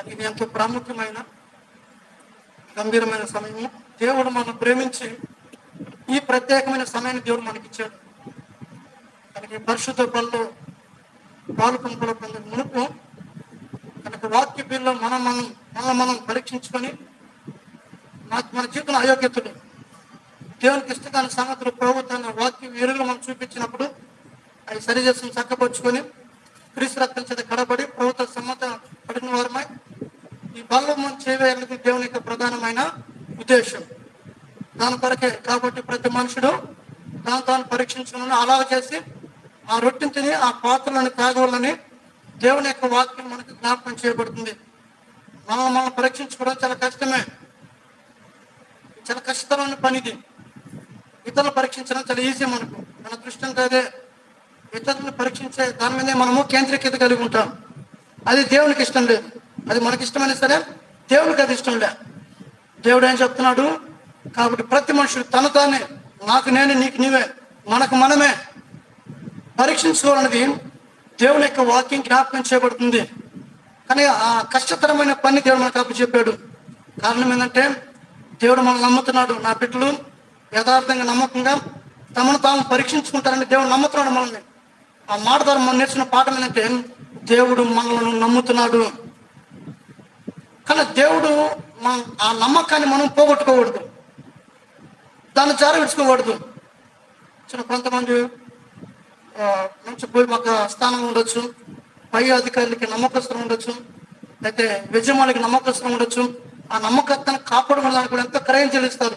ఇది ఎంతో ప్రాముఖ్యమైన గంభీరమైన సమయము దేవుడు మనం ప్రేమించి ఈ ప్రత్యేకమైన సమయాన్ని దేవుడు మనకిచ్చాడు కనుక ఈ పరిశుద్ధ పనులు పాలు పంపుల పొందే మునుపు కనుక వాక్య బిల్లు మనం మనం మనం మనం పరీక్షించుకొని మన మన జీవితంలో అయోగ్యతలు దేవునికి ఇష్టకాని సంగతులు ప్రభుత్వాన్ని వాక్యం ఎరుగులు మనం చూపించినప్పుడు అవి సరి చేసుకుని చక్కపరుచుకొని క్రీస్తు రక్తం చేత కడబడి ప్రభుత్వ సమ్మత పడిన వారమై ఈ బలం మనం చేయవేయాలనేది దేవుని యొక్క ప్రధానమైన ఉద్దేశం దాని కొరకే కాబట్టి ప్రతి మనుషుడు తాను తాను పరీక్షించుకుని అలాగ చేసి ఆ రొట్టెని తిని ఆ పాత్రలను తాగవాలని దేవుని యొక్క వాక్యం మనకు జ్ఞాపకం చేయబడుతుంది మనం మనం పరీక్షించుకోవడం చాలా కష్టమే చాలా కష్టతరమైన పని ఇది ఇతరులు పరీక్షించడం చాలా ఈజీ మనకు మన దృష్టి అంతా అదే ఇతరులను పరీక్షించే దాని మీదే మనము కేంద్రీకృత కలిగి ఉంటాం అది దేవునికి ఇష్టం లేదు అది మనకి ఇష్టమైనా సరే దేవునికి అది ఇష్టం లే దేవుడు ఏం చెప్తున్నాడు కాబట్టి ప్రతి మనుషుడు తన తానే నాకు నేను నీకు నీవే మనకు మనమే పరీక్షించుకోవాలన్నది దేవుని యొక్క వాక్యం జ్ఞాపకం చేయబడుతుంది కానీ ఆ కష్టతరమైన పని దేవుడు మనకు అప్పు చెప్పాడు కారణం ఏంటంటే దేవుడు మనం నమ్ముతున్నాడు నా బిడ్డలు యథార్థంగా నమ్మకంగా తమను తాము పరీక్షించుకుంటారని దేవుడు నమ్ముతున్నాడు మనల్ని ఆ మాట ద్వారా మనం నేర్చిన పాఠం ఏంటంటే దేవుడు మనల్ని నమ్ముతున్నాడు కానీ దేవుడు మన ఆ నమ్మకాన్ని మనం పోగొట్టుకోకూడదు దాన్ని జారవిడ్చుకోకూడదు చిన్న కొంతమంది ఆ, మంచి పోయి ఒక స్థానం ఉండొచ్చు పై అధికారులకి నమ్మకస్తులు ఉండొచ్చు అయితే యజమానికి నమ్మకస్తులు ఉండొచ్చు ఆ నమ్మకత్వాన్ని కాపాడుకోవడానికి కూడా ఎంతో క్రయం చెల్లిస్తారు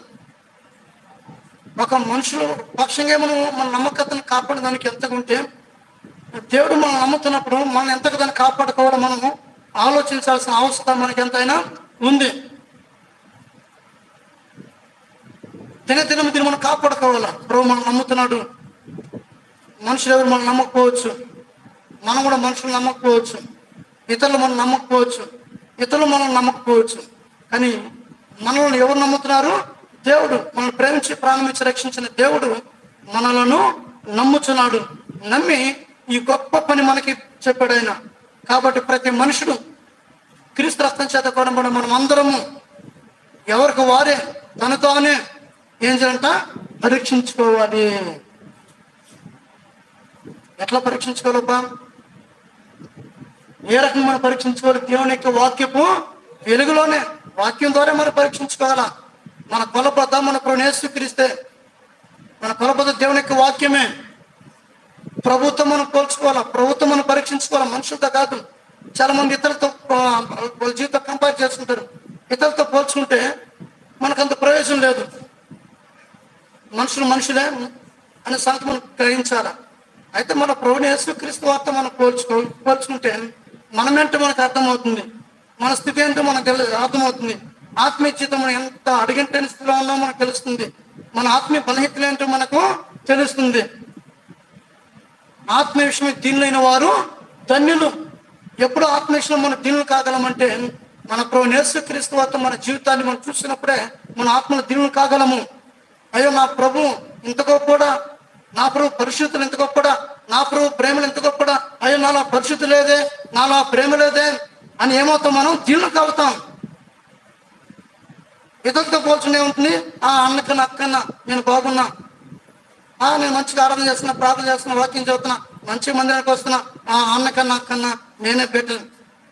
ఒక మనుషులు పక్షంగా మనం మన నమ్మకత్వాన్ని కాపాడడానికి ఎంతగా ఉంటే దేవుడు మనం నమ్ముతున్నప్పుడు మనం ఎంతగా దాన్ని కాపాడుకోవాలో మనము ఆలోచించాల్సిన అవసరం మనకి ఎంతైనా ఉంది దినదినం దీన్ని మనం కాపాడుకోవాలా ప్రభు మనం నమ్ముతున్నాడు మనుషులు ఎవరు మనం నమ్మకపోవచ్చు మనం కూడా మనుషులు నమ్మకపోవచ్చు ఇతరులు మనం నమ్మకపోవచ్చు ఇతరులు మనం నమ్మకపోవచ్చు కానీ మనల్ని ఎవరు నమ్ముతున్నారు దేవుడు మనల్ని ప్రేమించి ప్రారంభించి రక్షించిన దేవుడు మనలను నమ్ముచున్నాడు నమ్మి ఈ గొప్ప పని మనకి చెప్పాడు ఆయన కాబట్టి ప్రతి మనుషుడు క్రీస్తు రక్తం చేత కూడా మనం అందరము ఎవరికి వారే తనతోనే ఏం చేయాలంట పరీక్షించుకోవాలి ఎట్లా పరీక్షించుకోవాలబ్బా ఏ రకంగా మనం పరీక్షించుకోవాలి దేవుని యొక్క వాక్యపు వెలుగులోనే వాక్యం ద్వారా మనం పరీక్షించుకోవాలా మన కొలబద్ద మన ప్రణేశ్వరిస్తే మన కొలబద్ద దేవుని యొక్క వాక్యమే ప్రభుత్వం మనం పోల్చుకోవాలా ప్రభుత్వం మనం పరీక్షించుకోవాలా మనుషులతో కాదు చాలా మంది ఇతరులతో ఆ, వాళ్ళ జీవితం కంపేర్ చేసుకుంటారు ఇతరులతో పోల్చుకుంటే మనకంత ప్రయోజనం లేదు మనుషులు మనుషులే అనే సంగతి మనం గ్రహించాలా అయితే మన ప్రభుని యేసుక్రీస్తు వార్త మనం పోల్చుకో పోల్చుకుంటే మనమేంటో మనకు అర్థమవుతుంది మన స్థితి ఏంటో మనకు తెలి అర్థమవుతుంది ఆత్మీయ జీవితం మనం ఎంత అడిగింటని స్థితిలో ఉన్నామో మనకు తెలుస్తుంది మన ఆత్మీయ బలహీనతలు ఏంటో మనకు తెలుస్తుంది ఆత్మీయ విషయం దీనులైన వారు ధన్యులు ఎప్పుడు ఆత్మ విషయంలో మనం దీనులు కాగలమంటే మన ప్రభు యేసుక్రీస్తు వార్త మన జీవితాన్ని మనం చూసినప్పుడే మన ఆత్మను దీనులు కాగలము అయ్యో నా ప్రభు ఇంత గొప్పడా నా ప్రభు పరిశుద్ధులు ఎంత గొప్పడా నా ప్రభు ప్రేమలు ఎంత గొప్పడా అయ్యో నాలో పరిశుద్ధి లేదే నాలో ప్రేమ లేదే అని ఏమవుతాం మనం దీనులు కావుతాం ఇతరులతో పోల్చునే ఉంటుంది ఆ అన్నకన్నా అక్కన్నా నేను బాగున్నా ఆ నేను మంచిగా ఆరాధన చేస్తున్నా ప్రార్థన చేస్తున్నా వాక్యం చదువుతున్నా మంచి మందిరానికి వస్తున్నా ఆ అన్నకన్నా అక్కన్నా నేనే బెటర్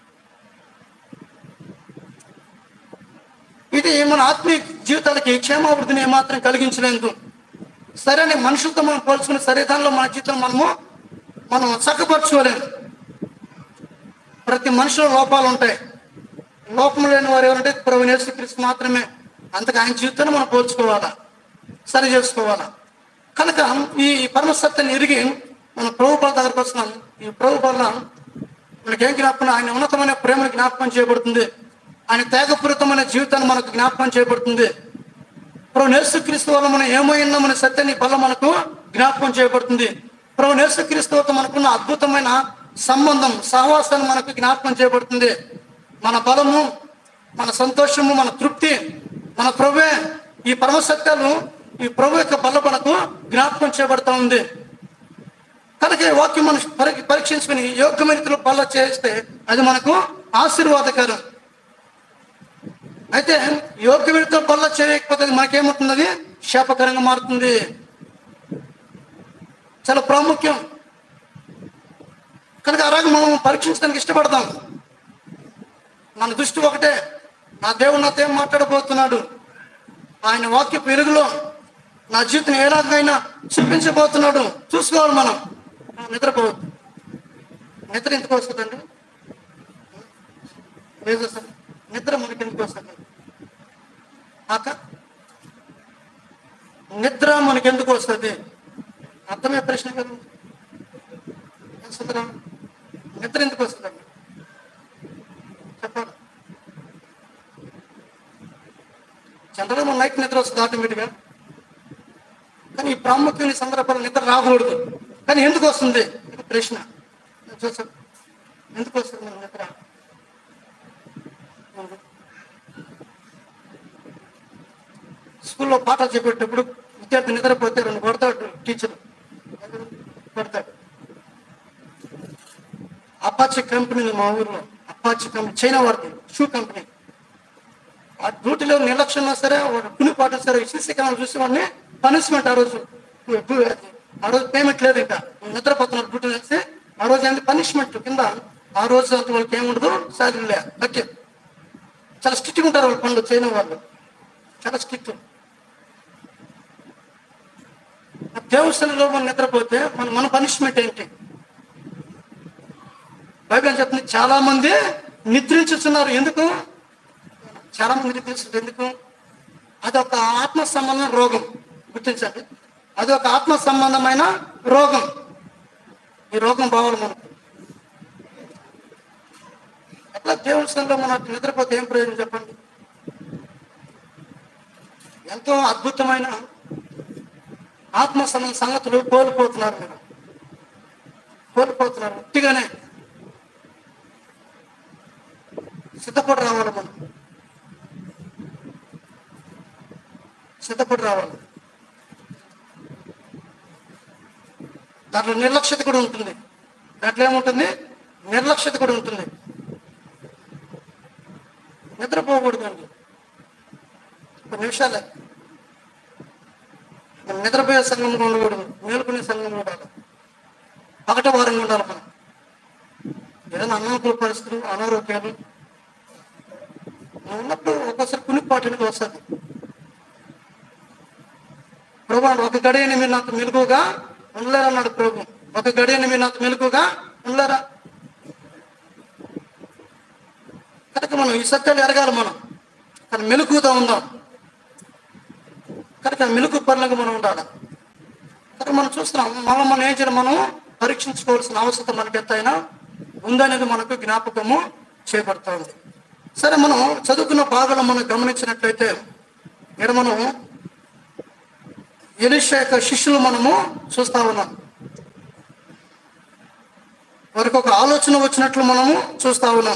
ఇది మన ఆత్మీయ జీవితాలకి క్షేమాభివృద్ధిని ఏమాత్రం కలిగించలేదు సరైన మనుషులతో మనం పోల్చుకునే సరిదానిలో మన జీవితం మనము మనం చక్కపరచుకోలేము ప్రతి మనిషిలో లోపాలు ఉంటాయి లోపం లేని వారు ఎవరంటే ప్రభు యేసుక్రీస్తు మాత్రమే అంతగా ఆయన జీవితాన్ని మనం పోల్చుకోవాలా సరి చేసుకోవాలా కనుక ఈ పరమ సత్యాన్ని ఎరిగి మన ప్రభు బల దగ్గరకు వస్తున్నాం ఈ ప్రభు బల మనకేం జ్ఞాపకం ఆయన ఉన్నతమైన ప్రేమను జ్ఞాపకం చేయబడుతుంది ఆయన త్యాగపూరితమైన జీవితాన్ని మనకు జ్ఞాపకం చేయబడుతుంది ప్రభు నేసుక్రీస్తు వల్ల మనం ఏమై ఉన్నామనే సత్యాన్ని బల మనకు జ్ఞాపకం చేయబడుతుంది ప్రభు నేసుక్రీస్తుతో మనకున్న అద్భుతమైన సంబంధం సహవాసాన్ని మనకు జ్ఞాపకం చేయబడుతుంది మన బలము మన సంతోషము మన తృప్తి మన ప్రభువే ఈ పరమ సత్యాలు ఈ ప్రభు యొక్క బల మనకు జ్ఞాపకం చేయబడతా ఉంది కనుక ఈ వాక్యం మనం పరి పరీక్షించుకుని యోగ్యమైన రీతిలో బల్ల చేస్తే అది మనకు ఆశీర్వాదకరం అయితే యోగ్యమిడితో బల్ల చేయకపోతే మనకేమవుతుంది అది శాపకరంగా మారుతుంది చాలా ప్రాముఖ్యం కనుక అలాగే మనం పరీక్షించడానికి ఇష్టపడతాం మన దృష్టి ఒకటే నా దేవుడు నాతో ఏం మాట్లాడబోతున్నాడు ఆయన వాక్య పెరుగులో నా జీవితం ఎలాగైనా చూపించబోతున్నాడు చూసుకోవాలి మనం నిద్రపోవద్దు నిద్ర ఎందుకు వస్తుందండి లేదు సార్ నిద్ర మనకి ఎందుకు వస్తుంది ఆక నిద్ర మనకి ఎందుకు వస్తుంది అర్థమే ప్రశ్న కదా ఏం సుందరం నిద్ర ఎందుకు వస్తుందండి చెప్పాలి జనరల్గా మన నైట్ నిద్ర వస్తుంది ఆటోమేటిక్గా కానీ ఈ ప్రాముఖ్యమైన సందర్భాలు నిద్ర రాకూడదు కానీ ఎందుకు వస్తుంది ఇది ప్రశ్న చూసాం ఎందుకు వస్తుంది మన నిద్ర స్కూల్లో పాఠాలు చెప్పేటప్పుడు విద్యార్థి నిద్రపోతే రెండు కొడతాడు టీచర్ కొడతాడు అపాచి కంపెనీ ఉంది మా ఊర్లో అపాచి కంపెనీ చైనా వాడిది షూ కంపెనీ ఆ డ్యూటీలో నిర్లక్ష్యం ఉన్నా సరే వాడు కుని పాట సరే సీసీ కెమెరా చూసి వాడిని పనిష్మెంట్ ఆ రోజు ఆ రోజు పేమెంట్ లేదు ఇంకా నిద్రపోతున్నారు డ్యూటీ చేసి ఆ రోజు ఏంటి పనిష్మెంట్ కింద ఆ రోజు అంత వాళ్ళకి ఏముండదు సాధన లే ఓకే చాలా స్ట్రిక్ట్గా ఉంటారు వాళ్ళు పనులు చైనా వాళ్ళు చాలా స్ట్రిక్ట్ దేవస్థానంలో మనం నిద్రపోతే మన మన పనిష్మెంట్ ఏంటి బైబిల్ చెప్తుంది చాలా మంది నిద్రించుతున్నారు ఎందుకు చాలా మంది నిద్రిస్తుంది ఎందుకు అది ఒక ఆత్మ సంబంధం రోగం గుర్తించండి అది ఒక ఆత్మ సంబంధమైన రోగం ఈ రోగం బావాలి మనకు అట్లా దేవస్థానంలో మనం నిద్రపోతే ఏం ప్రయోజనం చెప్పండి ఎంతో అద్భుతమైన ఆత్మ సంబంధ సంగతులు కోల్పోతున్నారు మీరు కోల్పోతున్నారు ఉట్టిగానే సిద్ధపడి రావాలి మనం సిద్ధపడి రావాలి దాంట్లో నిర్లక్ష్యత కూడా ఉంటుంది దాంట్లో ఏముంటుంది నిర్లక్ష్యత కూడా ఉంటుంది నిద్రపోకూడదండి కొన్ని నిమిషాలే మనం నిద్రపోయే సంఘంగా ఉండకూడదు మేలుకునే సంఘంగా ఉండాలి పగట వారంగా ఉండాలి మనం ఏదైనా అనానుకూల పరిస్థితులు అనారోగ్యాలు ఉన్నప్పుడు ఒక్కోసారి కునిపాటికి వస్తుంది ప్రభు అన్నాడు, ఒక గడియని మీరు నాకు మెలుగుగా ఉండలేరా అన్నాడు ప్రభు ఒక గడియని మీరు నాకు మెలుగుగా ఉండలేరా కనుక మనం ఈ సత్యాలు ఎరగాలి మనం కానీ మెలుగుతో ఉందాం కనుక మెలుగు పనులకు మనం ఉండాలి కనుక మనం చూస్తున్నాం మనం మనం ఏం చేయాలి మనం పరీక్షించుకోవాల్సిన అవసరం మనకి ఎంతైనా ఉందనేది మనకు జ్ఞాపకము చేపడుతుంది సరే మనం చదువుకున్న భాగంలో మనం గమనించినట్లయితే ఇక్కడ మనం ఎలిషా యొక్క శిష్యులు మనము చూస్తా ఉన్నాం వారికి ఒక ఆలోచన వచ్చినట్లు మనము చూస్తా ఉన్నాం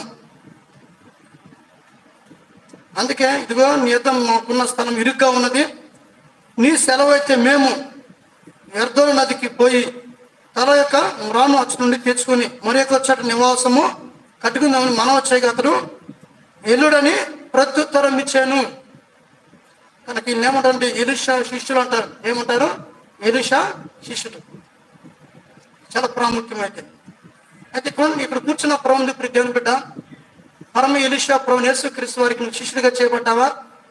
అందుకే ఇదిగో నీ యుద్ధ మాకున్న స్థలం ఇరుగ్గా ఉన్నది నీ సెలవు అయితే మేము ఎర్దోల నదికి పోయి తల యొక్క మ్రాను అచ్చు నుండి తెచ్చుకొని మరి యొక్క చోట నివాసము కట్టుకుందామని మనం వచ్చాయి అతడు ఎల్లుడని ప్రత్యుత్తరం ఇచ్చాను కనుక వీళ్ళు ఏమంటారంటే ఎలుషా శిష్యులు అంటారు ఏమంటారు ఎలుషా శిష్యులు చాలా ప్రాముఖ్యమైతే అయితే ఇక్కడ ఇక్కడ కూర్చున్న ప్రభుని ఇప్పుడు దేవుని బిడ్డ పరమ ఎలుషా ప్రభు యేసు క్రీస్తు వారికి నువ్వు శిష్యుడిగా చేయబడ్డావా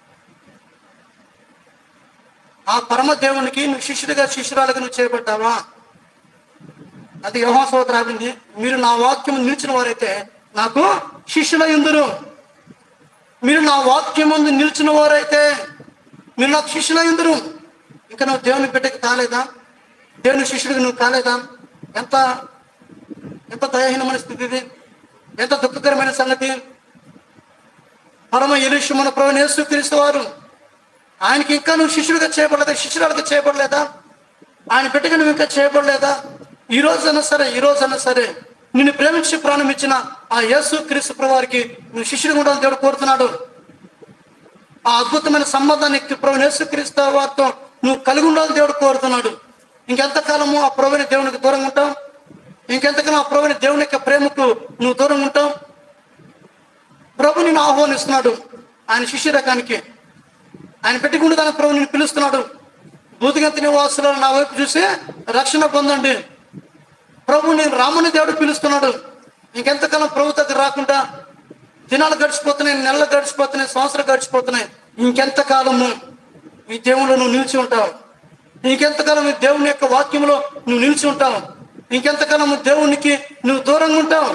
ఆ పరమ దేవునికి నువ్వు శిష్యుడిగా శిష్యురాలుగా నువ్వు చేయబడ్డావా అది యోహాసోత రాబడింది మీరు నా వాక్యం నిలిచిన వారైతే నాకు శిష్యుల ఎందురు మీరు నా వాక్యం ముందు నిలిచిన వారైతే మీరు నాకు శిష్యుల ఎందురు ఇంకా నువ్వు దేవుని బిడ్డకి కాలేదా దేవుని శిష్యుడికి నువ్వు కాలేదా ఎంత ఎంత దయాహీనమైన స్థితి ఇది ఎంత దుఃఖకరమైన సంగతి పరమ ఎలుషు మన ప్రభు యేసుక్రీస్తు వారు ఆయనకి ఇంకా నువ్వు శిష్యుడిగా చేయబడలేదా శిష్యురాలుగా చేయబడలేదా ఆయన బిడ్డగా నువ్వు ఇంకా చేయబడలేదా ఈ రోజైనా సరే ఈ రోజైనా సరే నిన్ను ప్రేమించి ప్రాణం ఇచ్చిన ఆ యేసు క్రీస్తు ప్రభు వారికి నువ్వు శిష్యుడిగా ఉండాలని దేవుడు కోరుతున్నాడు ఆ అద్భుతమైన సంబంధాన్ని ప్రభు యేసుక్రీస్తు వారితో నువ్వు కలిగి ఉండాలని దేవుడు కోరుతున్నాడు ఇంకెంతకాలము ఆ ప్రభుని దేవునికి దూరంగా ఉంటావు ఇంకెంతకాలం ఆ ప్రభుని దేవుని యొక్క ప్రేమకు నువ్వు దూరంగా ఉంటావు ప్రభు నిన్ను ఆహ్వానిస్తున్నాడు ఆయన శిష్య రకానికి ఆయన పెట్టుకుంటే తన ప్రభు నేను పిలుస్తున్నాడు భూతిగంత నివాసులను నా వైపు చూసి రక్షణ పొందండి ప్రభు నేను రాముని దేవుడు పిలుస్తున్నాడు ఇంకెంతకాలం ప్రభు దగ్గర రాకుండా దినాలు గడిచిపోతున్నాయి నెలలు గడిచిపోతున్నాయి సంవత్సరాలు గడిచిపోతున్నాయి ఇంకెంతకాలము ఈ దేవుళ్ళు నువ్వు నిలిచి ఉంటావు ఇంకెంతకాలం ఈ దేవుని యొక్క వాక్యంలో నువ్వు నిలిచి ఉంటావు ఇంకెంతకాలం దేవునికి నువ్వు దూరంగా ఉంటావు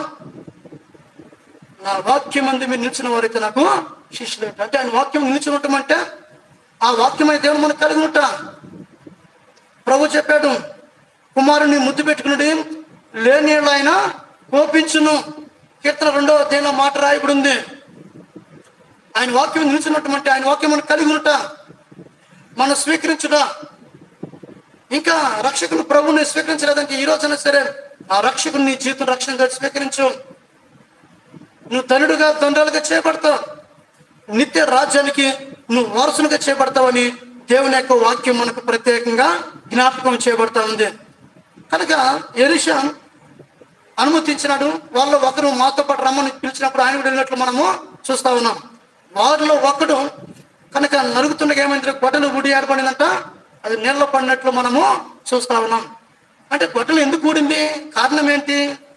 నా వాక్యం అందు మీరు నిలిచిన వారైతే నాకు శిష్యులు ఉంటారు. అంటే ఆయన వాక్యం నిలిచి ఉండటం అంటే ఆ వాక్యమైన దేవుడు మనకు కలిగి ఉంటా ప్రభు చెప్పాడు కుమారుని ముద్దు పెట్టుకున్నది లేని ఆయన కోపించును కీర్తన రెండవ అధ్యాయంలో మాట రాయబడి ఉంది ఆయన వాక్యం నిలిచినట్టు అంటే ఆయన వాక్యం మనం కలిగి ఉంటా మనం స్వీకరించుట ఇంకా రక్షకుని ప్రభుని స్వీకరించలేదంటే ఈ రోజైనా సరే ఆ రక్షకుని నీ జీవితం రక్షణగా స్వీకరించు నువ్వు తండ్రుడుగా తండ్రులుగా చేపడతావు నిత్య రాజ్యానికి నువ్వు వారసునిగా చేపడతావని దేవుని యొక్క వాక్యం మనకు ప్రత్యేకంగా జ్ఞాపకం చేయబడతా ఉంది కనుక ఎలిషా అనుమతించినాడు వాళ్ళలో ఒకరు మాతో పాటు రమ్మని పిలిచినప్పుడు ఆయన కూడా వెళ్ళినట్లు మనము చూస్తా ఉన్నాం వారిలో ఒకడు కనుక నరుగుతుండగా ఏమైంది గొడ్డలు ఊడి ఏర్పడిందంట అది నీళ్ళలో పడినట్లు మనము చూస్తా ఉన్నాం అంటే గొడ్డలు ఎందుకు ఊడింది కారణం ఏంటి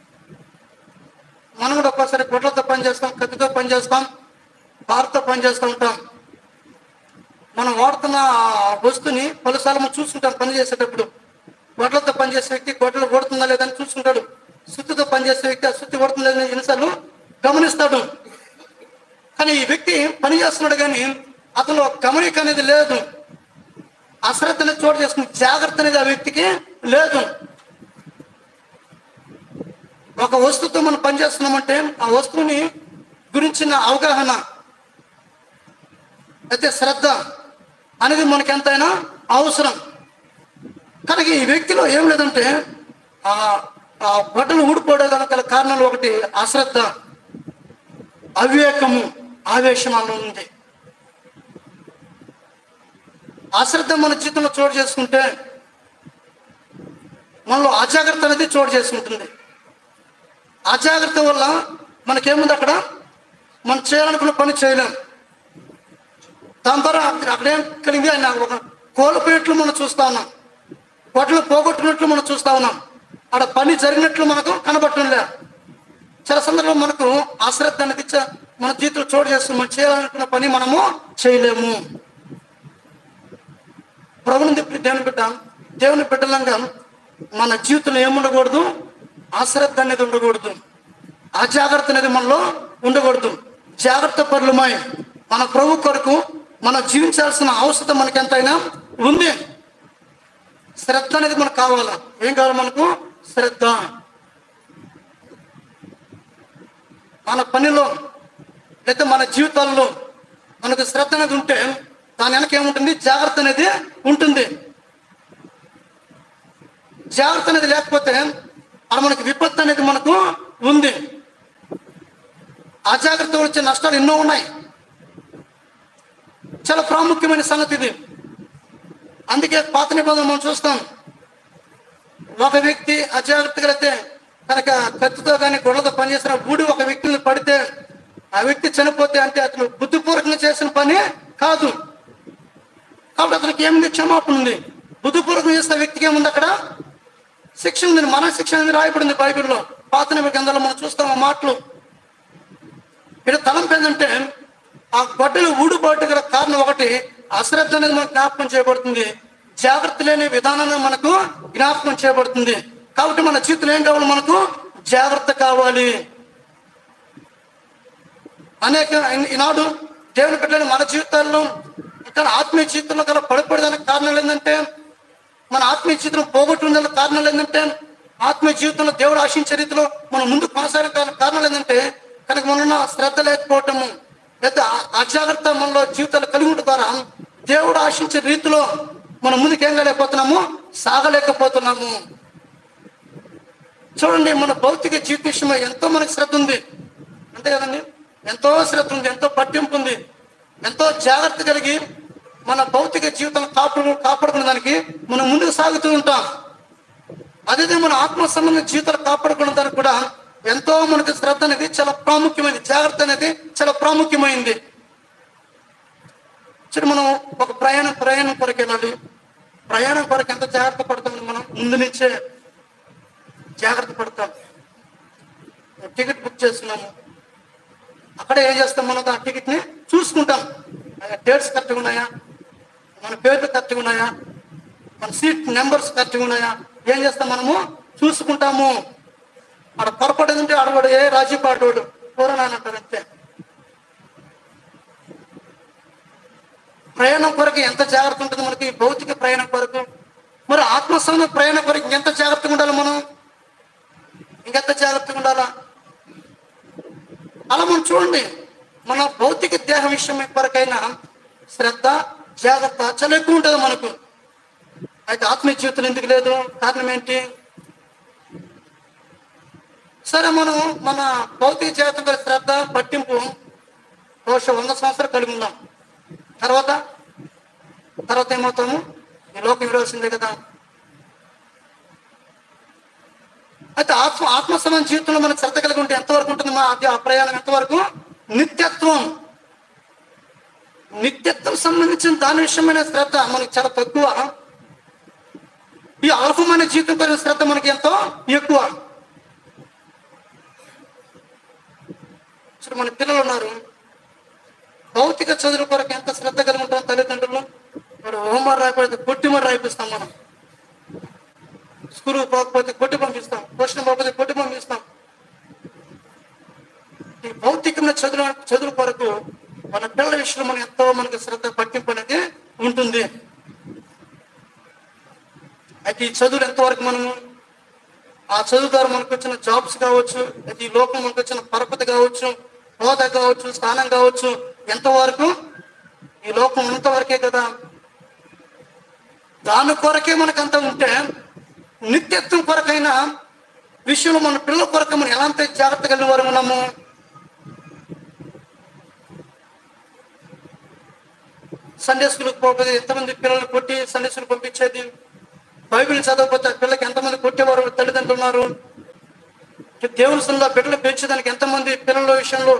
మనం కూడా ఒక్కోసారి గొడ్లతో పని చేస్తాం కత్తితో పని చేస్తాం పారతో పని చేస్తూ ఉంటాం మనం వాడుతున్న ఆ వస్తువుని పలుసార్లు మనం చూసుకుంటాం పని చేసేటప్పుడు గొడ్లతో పనిచేసే వ్యక్తి గొడ్డలు కొడుతుందా లేదని చూసుకుంటాడు సుత్తితో పనిచేసే వ్యక్తి ఆ సుత్తి కొడుతుందా లేదని ఎన్నిసార్లు గమనిస్తాడు కానీ ఈ వ్యక్తి పని చేస్తున్నాడు కానీ అతను గమనిక అనేది లేదు అశ్రద్ధ అనేది చోటు చేసుకుని జాగ్రత్త అనేది ఆ వ్యక్తికి లేదు ఒక వస్తువుతో మనం పనిచేస్తున్నామంటే ఆ వస్తువుని గురించిన అవగాహన అయితే శ్రద్ధ అనేది మనకి ఎంతైనా అవసరం కనుక ఈ వ్యక్తిలో ఏం లేదంటే ఆ ఆ బట్టలు ఊడిపోవడం గల కారణాలు ఒకటి అశ్రద్ధ అవివేకము ఆవేశం అన్న ఉంది అశ్రద్ధ మన జీవితంలో చోటు చేసుకుంటే మనలో అజాగ్రత్త అనేది చోటు చేసుకుంటుంది అజాగ్రత్త వల్ల మనకేముంది అక్కడ మనం చేయాలనుకున్న పని చేయలేం దాని ద్వారా అక్కడ- అక్కడేం కలిగింది ఆయన ఒక కోల్పోయినట్లు మనం చూస్తా ఉన్నాం వాటిలో పోగొట్టుకున్నట్లు మనం చూస్తా ఉన్నాం అక్కడ పని జరిగినట్లు మనకు కనబడటం లేదు చాలా సందర్భంలో మనకు అశ్రద్ధ అనేది చ- మన జీవితంలో చోటు చేస్తుంది మనం చేయాలనుకున్న పని మనము చేయలేము ప్రభుని దేవుని బిడ్డ దేవుని బిడ్డలంగా మన జీవితంలో ఏముండకూడదు అశ్రద్ధ అనేది ఉండకూడదు అజాగ్రత్త అనేది మనలో ఉండకూడదు జాగ్రత్త పరులమై మన ప్రభు కొరకు మనం జీవించాల్సిన అవసరం మనకి ఎంతైనా ఉంది శ్రద్ధ అనేది మనకు కావాలా ఏం కావాలి మనకు శ్రద్ధ మన పనిలో లేదా మన జీవితాల్లో మనకు శ్రద్ధ అనేది ఉంటే దాని వెనక ఏముంటుంది జాగ్రత్త అనేది ఉంటుంది జాగ్రత్త అనేది లేకపోతే అక్కడ మనకి విపత్తు అనేది మనకు ఉంది అజాగ్రత్త వచ్చే నష్టాలు ఎన్నో ఉన్నాయి చాలా ప్రాముఖ్యమైన సంగతి ఇది అందుకే పాత నిబంధన మనం చూస్తాం ఒక వ్యక్తి అజాగ్రత్తగా అయితే కనుక కత్తితో కానీ గొడవతో పనిచేసిన ఊడి ఒక వ్యక్తిని పడితే ఆ వ్యక్తి చనిపోతే అంటే అతను బుద్ధిపూర్వకంగా చేసిన పని కాదు కాబట్టి అతనికి ఏముంది క్షమాపణ ఉంది బుద్ధిపూర్వకంగా చేసిన వ్యక్తికి ఏముంది అక్కడ శిక్ష ఉంది మన శిక్ష అనేది రాయబడింది బైబిల్లో పాత నిబంధన గ్రంథాల్లో మనం చూస్తాం ఆ మాటలు ఇక్కడ తలంపు ఏంటంటే ఆ గొడ్డలు ఊడిపాటు గల కారణం ఒకటి అశ్రద్ధ అనేది మనకు జ్ఞాపకం చేయబడుతుంది జాగ్రత్త లేని విధానాన్ని మనకు జ్ఞాపకం చేయబడుతుంది కాబట్టి మన జీవితంలో ఏం కావాలి మనకు జాగ్రత్త కావాలి అనేక ఈ- ఈనాడు దేవుని బిడ్డలు మన జీవితాల్లో ఇక్కడ ఆత్మీయ జీవితంలో గల పడిపోయేదానికి కారణాలు ఏంటంటే మన ఆత్మీయ జీవితం పోగొట్టుకునే కారణాలు ఏంటంటే ఆత్మీయ జీవితంలో దేవుడు ఆశించే రీతిలో మనం ముందు కొనసాగే కారణాలు ఏంటంటే కనుక మనలో శ్రద్ధ లేకపోవటము లేదా అ- అజాగ్రత్త మనలో జీవితాలు కలిగి ఉండటం ద్వారా దేవుడు ఆశించే రీతిలో మనం ముందుకు ఏం లేకపోతున్నాము సాగలేకపోతున్నాము చూడండి మన భౌతిక జీవిత విషయమై ఎంతో మనకి శ్రద్ధ ఉంది అంతే కదండి ఎంతో శ్రద్ధ ఉంది ఎంతో పట్టింపు ఉంది ఎంతో జాగ్రత్త కలిగి మన భౌతిక జీవితం కాపాడు కాపాడుకునే దానికి మనం ముందుకు సాగుతూ ఉంటాం అదే మన ఆత్మ సంబంధ జీవితాలు కాపాడుకునే దానికి కూడా ఎంతో మనకి శ్రద్ధ అనేది చాలా ప్రాముఖ్యమైనది జాగ్రత్త అనేది చాలా ప్రాముఖ్యమైంది సరే మనం ఒక ప్రయాణం ప్రయాణం కొరకు వెళ్ళాలి ప్రయాణం కొరకు ఎంత జాగ్రత్త పడతాం మనం ముందు నుంచే జాగ్రత్త పడతాం టికెట్ బుక్ చేస్తున్నాము అక్కడ ఏం చేస్తాం మనం ఆ టికెట్ ని చూసుకుంటాం డేట్స్ కరెక్ట్గా ఉన్నాయా మన పేర్లు కరెక్ట్గా ఉన్నాయా మన సీట్ నెంబర్స్ కరెక్ట్గా ఉన్నాయా ఏం చేస్తాం మనము చూసుకుంటాము ఆడ పొరపాటు ఏంటంటే ఆడవాడు ఏ రాజీ పాడవాడు పూరణ అంటారు అంతే ప్రయాణం కొరకు ఎంత జాగ్రత్త ఉంటుంది మనకి భౌతిక ప్రయాణం కొరకు మరి ఆత్మసంగ ప్రయాణం కొరకు ఎంత జాగ్రత్తగా ఉండాలి మనం ఇంకెంత జాగ్రత్తగా ఉండాలా అలా మనం చూడండి మన భౌతిక దేహ విషయం కొరకైనా శ్రద్ధ జాగ్రత్త చాలా ఎక్కువ ఉంటుంది మనకు అయితే ఆత్మీయ జీవితం ఎందుకు లేదు కారణం ఏంటి సరే మనం మన భౌతిక జీవితం పై శ్రద్ధ పట్టింపు బహుశా వంద సంవత్సరాలు కలిగి ఉన్నాం తర్వాత తర్వాత ఏమవుతాము ఈ లోకం విడవలసిందే కదా అయితే ఆత్మ ఆత్మ సమాన జీవితంలో మనకు శ్రద్ధ కలిగి ఉంటే ఎంతవరకు ఉంటుంది మా అది ఆ ప్రయాణం ఎంతవరకు నిత్యత్వం నిత్యత్వం సంబంధించిన దాని విషయమైన శ్రద్ధ మనకి చాలా తక్కువ ఈ అల్పమైన జీవితం పైన శ్రద్ధ మనకి ఎంతో ఎక్కువ సరే మన పిల్లలు ఉన్నారు భౌతిక చదువు కొరకు ఎంత శ్రద్ధ కలిగి ఉంటాం తల్లిదండ్రులు మరి హోంవర్క్ రాకపోతే కొట్టి మరి రాయిపిస్తాం మనం స్కూల్ పోకపోతే కొట్టి పంపిస్తాం క్వశ్చన్ పోకపోతే కొట్టి పంపిస్తాం ఈ భౌతికమైన చదువు చదువు కొరకు మన పిల్లల విషయంలో మనం ఎంతో మనకి శ్రద్ధ పట్టింపు అనేది ఉంటుంది అయితే ఈ చదువులు ఎంతవరకు మనము ఆ చదువు ద్వారా మనకు వచ్చిన జాబ్స్ కావచ్చు అయితే ఈ లోకం మనకు వచ్చిన పరపతి కావచ్చు హోదా కావచ్చు స్థానం కావచ్చు ఎంతవరకు ఈ లోకం ఉన్నంతవరకే కదా దాని కొరకే మనకు అంత ఉంటే నిత్యత్వం కొరకైనా విషయంలో మన పిల్లల కొరకు మనం ఎలాంటి జాగ్రత్త కలిగిన వారు ఉన్నాము సండే స్కూల్కి పోకపోతే ఎంతమంది పిల్లల్ని కొట్టి సండే స్కూల్ పంపించేది బైబిల్ చదవకపోతే ఆ పిల్లకి ఎంతమంది కొట్టేవారు తల్లిదండ్రులు ఉన్నారు దేవుని సన్నిధిలో బిడ్డలు పెంచేదానికి ఎంతమంది పిల్లల విషయంలో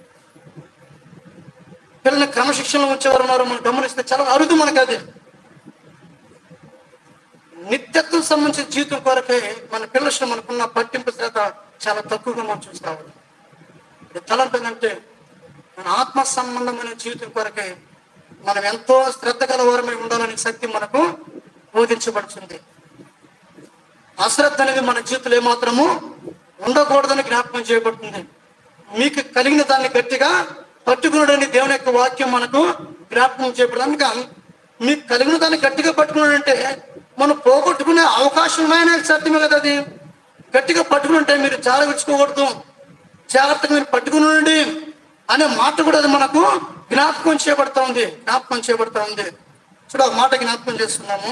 పిల్లల్ని క్రమశిక్షణలో ఉంచేవారు ఉన్నారు మనం గమనిస్తే చాలా అరుదు మనకు అది నిత్యత్వం సంబంధించిన జీవితం కొరకే మన పిల్లల విషయంలో మనకున్న పట్టింపు శ్రద్ధ చాలా తక్కువగా మనం చూస్తా ఉన్నాం ఇది తలంపు ఏంటంటే మన ఆత్మ సంబంధమైన జీవితం కొరకే మనం ఎంతో శ్రద్ధ గలవారమై ఉండాలనే శక్తి మనకు బోధించబడుతుంది అశ్రద్ధ అనేది మన జీవితంలో ఏమాత్రము ఉండకూడదని జ్ఞాపకం చేయబడుతుంది మీకు కలిగిన దాన్ని గట్టిగా పట్టుకున్నాడని దేవుని యొక్క వాక్యం మనకు జ్ఞాపకం చేయబడుతుంది అందుక మీకు కలిగిన దాన్ని గట్టిగా పట్టుకున్నాడంటే మనం పోగొట్టుకునే అవకాశం ఉన్నాయనే సత్యమే కదా అది గట్టిగా పట్టుకుని ఉంటే మీరు జారవించుకోకూడదు జాగ్రత్తగా మీరు పట్టుకుని ఉండండి అనే మాట కూడా అది మనకు జ్ఞాపకం చేయబడతా ఉంది జ్ఞాపకం చేయబడతా ఉంది చూడ ఒక మాట జ్ఞాపకం చేస్తున్నాము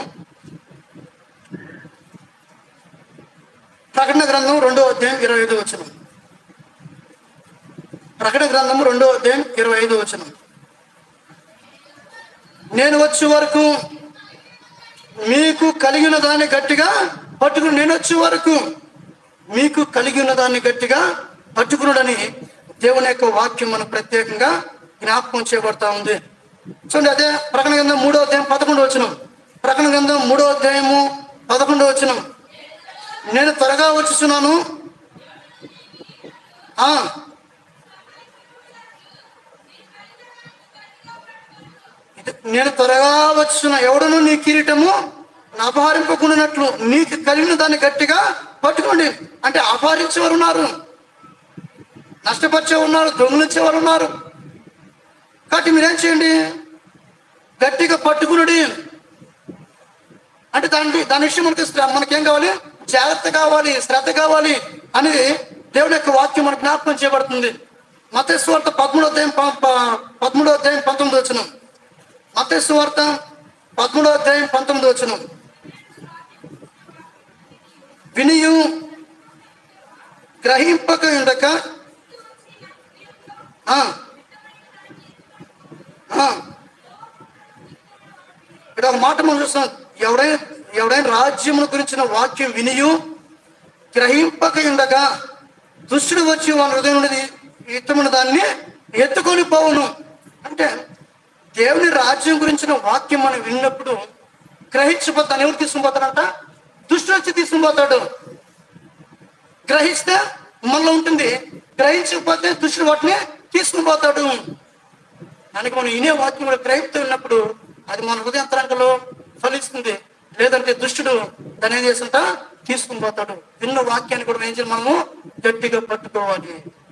ప్రకటన గ్రంథం రెండో అధ్యాయం ఇరవై ఐదు వచనం ప్రకటన గ్రంథం రెండో అధ్యాయం ఇరవై ఐదు వచనం నేను వచ్చే వరకు మీకు కలిగిన దాన్ని గట్టిగా పట్టుకుని నేను వచ్చే వరకు మీకు కలిగిన దాన్ని గట్టిగా పట్టుకున్నాడని దేవుని యొక్క వాక్యం మనకు ప్రత్యేకంగా జ్ఞాపకం చేయబడతా ఉంది చూడండి అదే ప్రకటన గ్రంథం మూడో అధ్యాయం పదకొండు వచనం ప్రకటన గ్రంథం మూడో అధ్యాయము పదకొండో వచనం నేను త్వరగా వచ్చుచున్నాను ఆ ఇది- నేను త్వరగా వచ్చుచున్నా ఎవడను నీ కిరీటము అపహరింపకుండానట్లు నీకు కలిగిన దాన్ని గట్టిగా పట్టుకోండి అంటే అపహరించేవారు ఉన్నారు నష్టపరిచే ఉన్నారు దొంగిలించేవారు ఉన్నారు కాబట్టి మీరేం చేయండి గట్టిగా పట్టుకునుడి అంటే దాని దాని విషయం మనకి శ్ర- మనకేం కావాలి జాగ్రత్త కావాలి శ్రద్ధ కావాలి అనేది దేవుడి యొక్క వాక్యం మనకు జ్ఞాపకం చేయబడుతుంది మతేశ్వార్త పదమూడో అధ్యాయం ప- ప- పదమూడో అధ్యాయం పంతొమ్మిది వచ్చిన మతేశ్వార్త పదమూడో అధ్యాయం పంతొమ్మిది వచ్చిన వినియు గ్రహింపక ఉండక ఆ, ఆ, ఇక్కడ ఒక మాట మనం చూస్తున్నాం ఎవడైనా ఎవడైనా రాజ్యముల గురించిన వాక్యం వినియు గ్రహింపక ఉండగా దుష్టుడు వచ్చి వాళ్ళ హృదయం నుండి ఇష్టమైన దాన్ని ఎత్తుకొని పోవును అంటే దేవుని రాజ్యం గురించిన వాక్యం మనం విన్నప్పుడు గ్రహించబోతాను ఎవరు తీసుకుపోతాడంట దుష్టుడు వచ్చి తీసుకుపోతాడు గ్రహిస్తే మనలో ఉంటుంది గ్రహించకపోతే దుష్టుడు వాటిని తీసుకుని పోతాడు కనుక మనం వినే వాక్యం కూడా గ్రహిస్తూ ఉన్నప్పుడు అది మన హృదయంతరంగంలో ఫలిస్తుంది లేదంటే దుష్టుడు దాని ఏం చేస్తుంట తీసుకుని పోతాడు విన్న వాక్యాన్ని కూడా ఏం చేయాలి మనము గట్టిగా పట్టుకోవాలి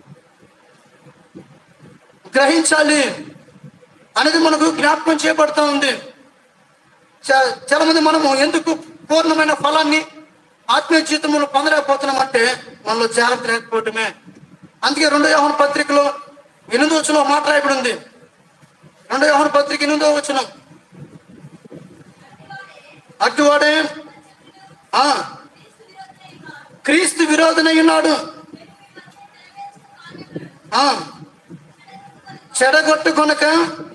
గ్రహించాలి అనేది మనకు జ్ఞాపకం చేయబడుతూ ఉంది చా- చాలా మంది మనము ఎందుకు పూర్ణమైన ఫలాన్ని ఆత్మీయ జీవితంలో పొందలేకపోతున్నామంటే మనలో జాగ్రత్త లేకపోవటమే అందుకే రెండో యోహన పత్రికలో ఎనిమిదో వచ్చిన మాట రాయబడి ఉంది రెండో యోహన పత్రిక ఎనిమిదో వచ్చిన అటువాడే ఆ క్రీస్తు విరోధనై ఉన్నాడు ఆ చెడగొట్టు కొనక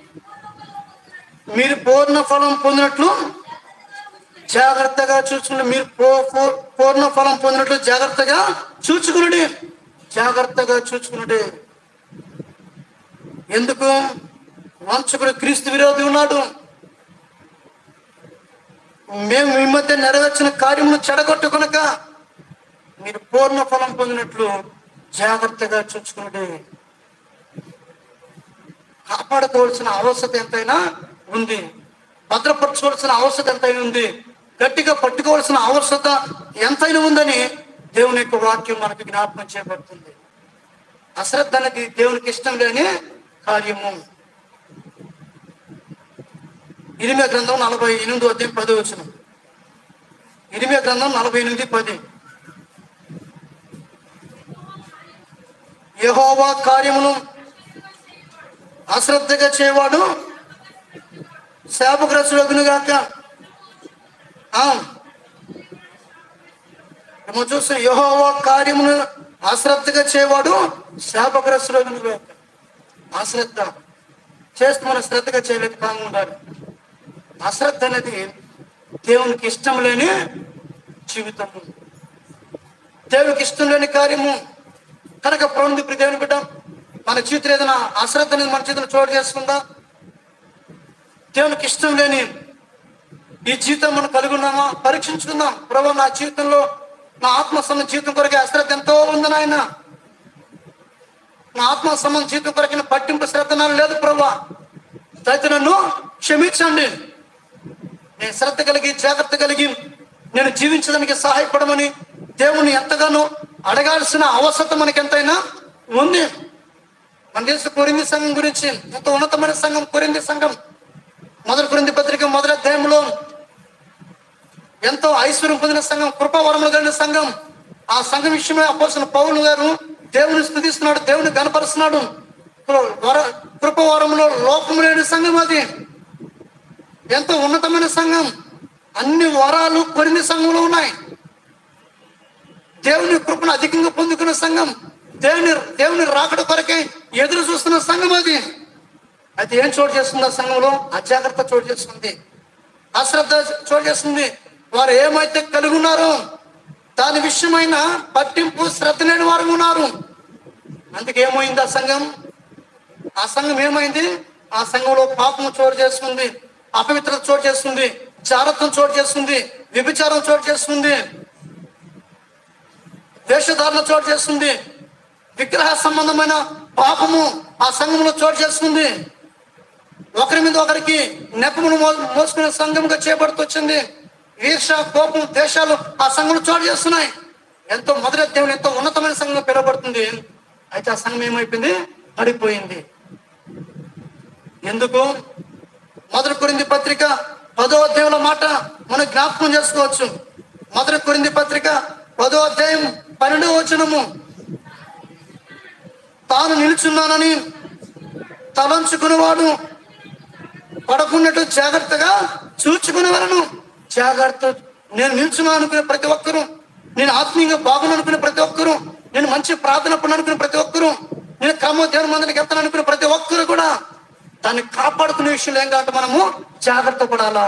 మీరు పూర్ణ ఫలం పొందినట్లు జాగ్రత్తగా చూసుకుని మీరు పూ- పూ- పూర్ణ ఫలం పొందినట్లు జాగ్రత్తగా చూచుకునుడి జాగ్రత్తగా చూచుకునుడి ఎందుకు వంచకుడు క్రీస్తు విరోధి ఉన్నాడు మేము మీ మధ్య నెరవేర్చిన కార్యమును చెడగొట్టుకొనక మీరు పూర్ణ ఫలం పొందినట్లు జాగ్రత్తగా చూచుకునుడి కాపాడుకోవాల్సిన అవసరం ఎంతైనా ఉంది భద్రపరచుకోవాల్సిన అవసరం ఎంతైనా ఉంది గట్టిగా పట్టుకోవాల్సిన అవసరత ఎంతైనా ఉందని దేవుని యొక్క వాక్యం మనకు జ్ఞాపకం చేయబడుతుంది అశ్రద్ధ అనేది దేవునికి ఇష్టం లేని కార్యము ఇరిమే గ్రంథం నలభై ఎనిమిది అధ్యాయం పది వచ్చిన ఇరిమే గ్రంథం నలభై ఎనిమిది పది యహోవా కార్యమును అశ్రద్ధగా చేయవాడు శాపగ్రస్తుడగును గాక ఆ. మనం చూసిన యహోవా కార్యమును అశ్రద్ధగా చేయవాడు శాపగ్రస్తుడగును గాక అశ్రద్ధ చేస్తూ మనం శ్రద్ధగా చేయలేదు కాము ఉండాలి అశ్రద్ధ అనేది దేవునికి ఇష్టం లేని జీవితము దేవునికి ఇష్టం లేని కార్యము కనుక ప్రోంది ఇప్పుడు దేవుని బిడ్డ మన జీవితంలో ఏదైనా అశ్రద్ధ అనేది మన జీవితంలో చోటు చేసుకుందా దేవునికి ఇష్టం లేని ఈ జీవితం మనం కలిగి ఉన్నామా పరీక్షించుకుందాం ప్రభు నా జీవితంలో నా ఆత్మ సంబంధ జీవితం కొరకే అశ్రద్ధ ఎంతో ఉంది నాయన నా ఆత్మ సంబంధ జీవితం కొరకే పట్టింపు శ్రద్ధ నాకు లేదు ప్రభు అయితే నన్ను క్షమించండి నేను శ్రద్ధ కలిగి జాగ్రత్త కలిగి నేను జీవించడానికి సహాయపడమని దేవుని ఎంతగానో అడగాల్సిన అవసరం మనకి ఎంతైనా ఉంది మన దేశ కొరింది సంఘం గురించి ఎంతో ఉన్నతమైన సంఘం కొరింది సంఘం మొదటి కొరింది పత్రిక మొదటి అధ్యాయంలో ఎంతో ఐశ్వర్యం పొందిన సంఘం కృపావరములు కలిగిన సంఘం ఆ సంఘం విషయమే అపోసిన పౌలు గారు దేవుని స్థుతిస్తున్నాడు దేవుని కనపరుస్తున్నాడు కృ- వర- కృపవరములో లోపము లేని సంఘం అది ఎంతో ఉన్నతమైన సంఘం అన్ని వరాలు కొరింది సంఘంలో ఉన్నాయి దేవుని కృపను అధికంగా పొందుకున్న సంఘం దేవుని దేవుని రాకడ కొరకే ఎదురు చూస్తున్న సంఘం అది అది ఏం చోటు చేస్తుంది ఆ సంఘంలో అజాగ్రత్త చోటు చేస్తుంది అశ్రద్ధ చోటు చేస్తుంది వారు ఏమైతే కలిగి ఉన్నారో దాని విషయమైన పట్టింపు శ్రద్ధ లేని వారు ఉన్నారు అందుకే ఏమైంది ఆ సంఘం ఆ సంఘం ఏమైంది ఆ సంఘంలో పాపము చోటు చేస్తుంది అపవిత్రత చోటు చేస్తుంది చారత్వం చోటు చేస్తుంది వ్యభిచారం చోటు చేస్తుంది వేషధారణ చోటు చేస్తుంది విగ్రహ సంబంధమైన పాపము ఆ సంఘంలో చోటు చేస్తుంది ఒకరి మీద ఒకరికి నెపమును మో- మోసుకునే సంఘంగా చేపడుతూ వచ్చింది ఈర్ష కోపం దేశాలు ఆ సంఘంలో చోటు చేస్తున్నాయి ఎంతో మొదటి దేవుని ఎంతో ఉన్నతమైన సంఘం పిలువబడుతుంది అయితే ఆ సంఘం ఏమైపోయింది పడిపోయింది ఎందుకు మొదటి కొరింది పత్రిక పదో అధ్యాయంలో మాట మనం జ్ఞాపకం చేసుకోవచ్చు మొదటి కొరింది పత్రిక పదో అధ్యాయం పన్నెండవ వచనము తాను నిలుచున్నానని తలంచుకునేవాడు పడకున్నట్టు జాగ్రత్తగా చూచుకునేవారను జాగ్రత్త నేను నిల్చున్నా అనుకునే ప్రతి ఒక్కరూ నేను ఆత్మీయంగా బాగున్నా అనుకునే ప్రతి ఒక్కరూ నేను మంచి ప్రార్థన పని అనుకునే ప్రతి ఒక్కరూ నేను క్రమ దేవుని మందికి వెళ్తాను అనుకునే ప్రతి ఒక్కరు కూడా దాన్ని కాపాడుకునే విషయంలో ఏం కాబట్టి మనము జాగ్రత్త పడాలా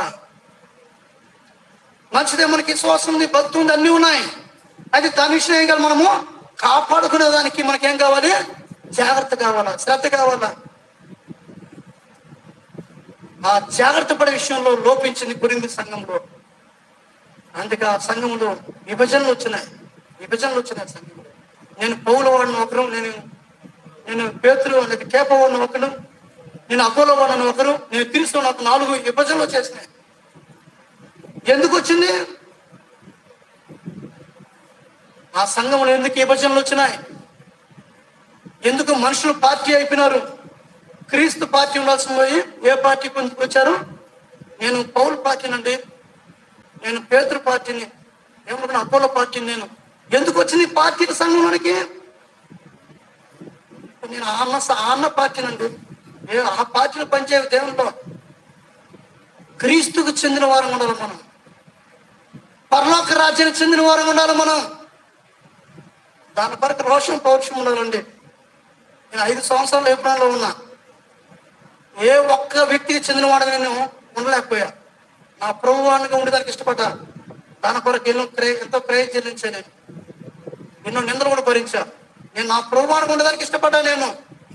మంచిదే మనకి విశ్వాసం ఉంది భక్తి ఉంది అన్ని ఉన్నాయి అది దాని విషయం ఏం కావాలి మనము కాపాడుకునే దానికి మనకేం కావాలి జాగ్రత్త కావాలా శ్రద్ధ కావాలా ఆ జాగ్రత్త పడే విషయంలో లోపించింది కొరింది సంఘంలో అందుకే ఆ సంఘంలో విభజనలు వచ్చినాయి విభజనలు వచ్చినాయి సంఘంలో నేను పౌల వాడిని ఒకరు నేను నేను పేతురు అనేది కేప వాడిని ఒకరు నేను అపోలో వాడిని ఒకరు నేను క్రీస్తు నాకు నాలుగు విభజనలు వచ్చేసినాయి ఎందుకు వచ్చింది ఆ సంఘంలో ఎందుకు విభజనలు వచ్చినాయి ఎందుకు మనుషులు పార్టీ అయిపోయినారు క్రీస్తు పార్టీ ఉండాల్సిన పోయి ఏ పార్టీ కొంచెం వచ్చారు నేను పౌల్ పార్టీనండి నేను పేదరు పార్టీని ఏమనుకున్నా అపోలో పార్టీని నేను ఎందుకు వచ్చింది ఈ పార్టీల సంఘంలోనికి నేను ఆ అన్న ఆ అన్న పార్టీనండి ఏ ఆ పార్టీలో పనిచే దేవునిలో క్రీస్తుకు చెందిన వారం ఉండాలి మనం పరలోక రాజ్యానికి చెందిన వారం ఉండాలి మనం దాని కొరకు రోషం పౌరుషం ఉండాలండి నేను ఐదు సంవత్సరాలు ఏప్రిల్లో ఉన్నా ఏ ఒక్క వ్యక్తికి చెందినవాడు నేను ఉండలేకపోయా నా ప్రభువానికి ఉండడానికి ఇష్టపడ్డా దాని కొరకు ఎన్నో క్రయ ఎంతో క్రయ చెల్లించా నేను ఎన్నో నిందలు కూడా భరించా నేను నా ప్రభువానికి ఉండడానికి ఇష్టపడ్డా నేను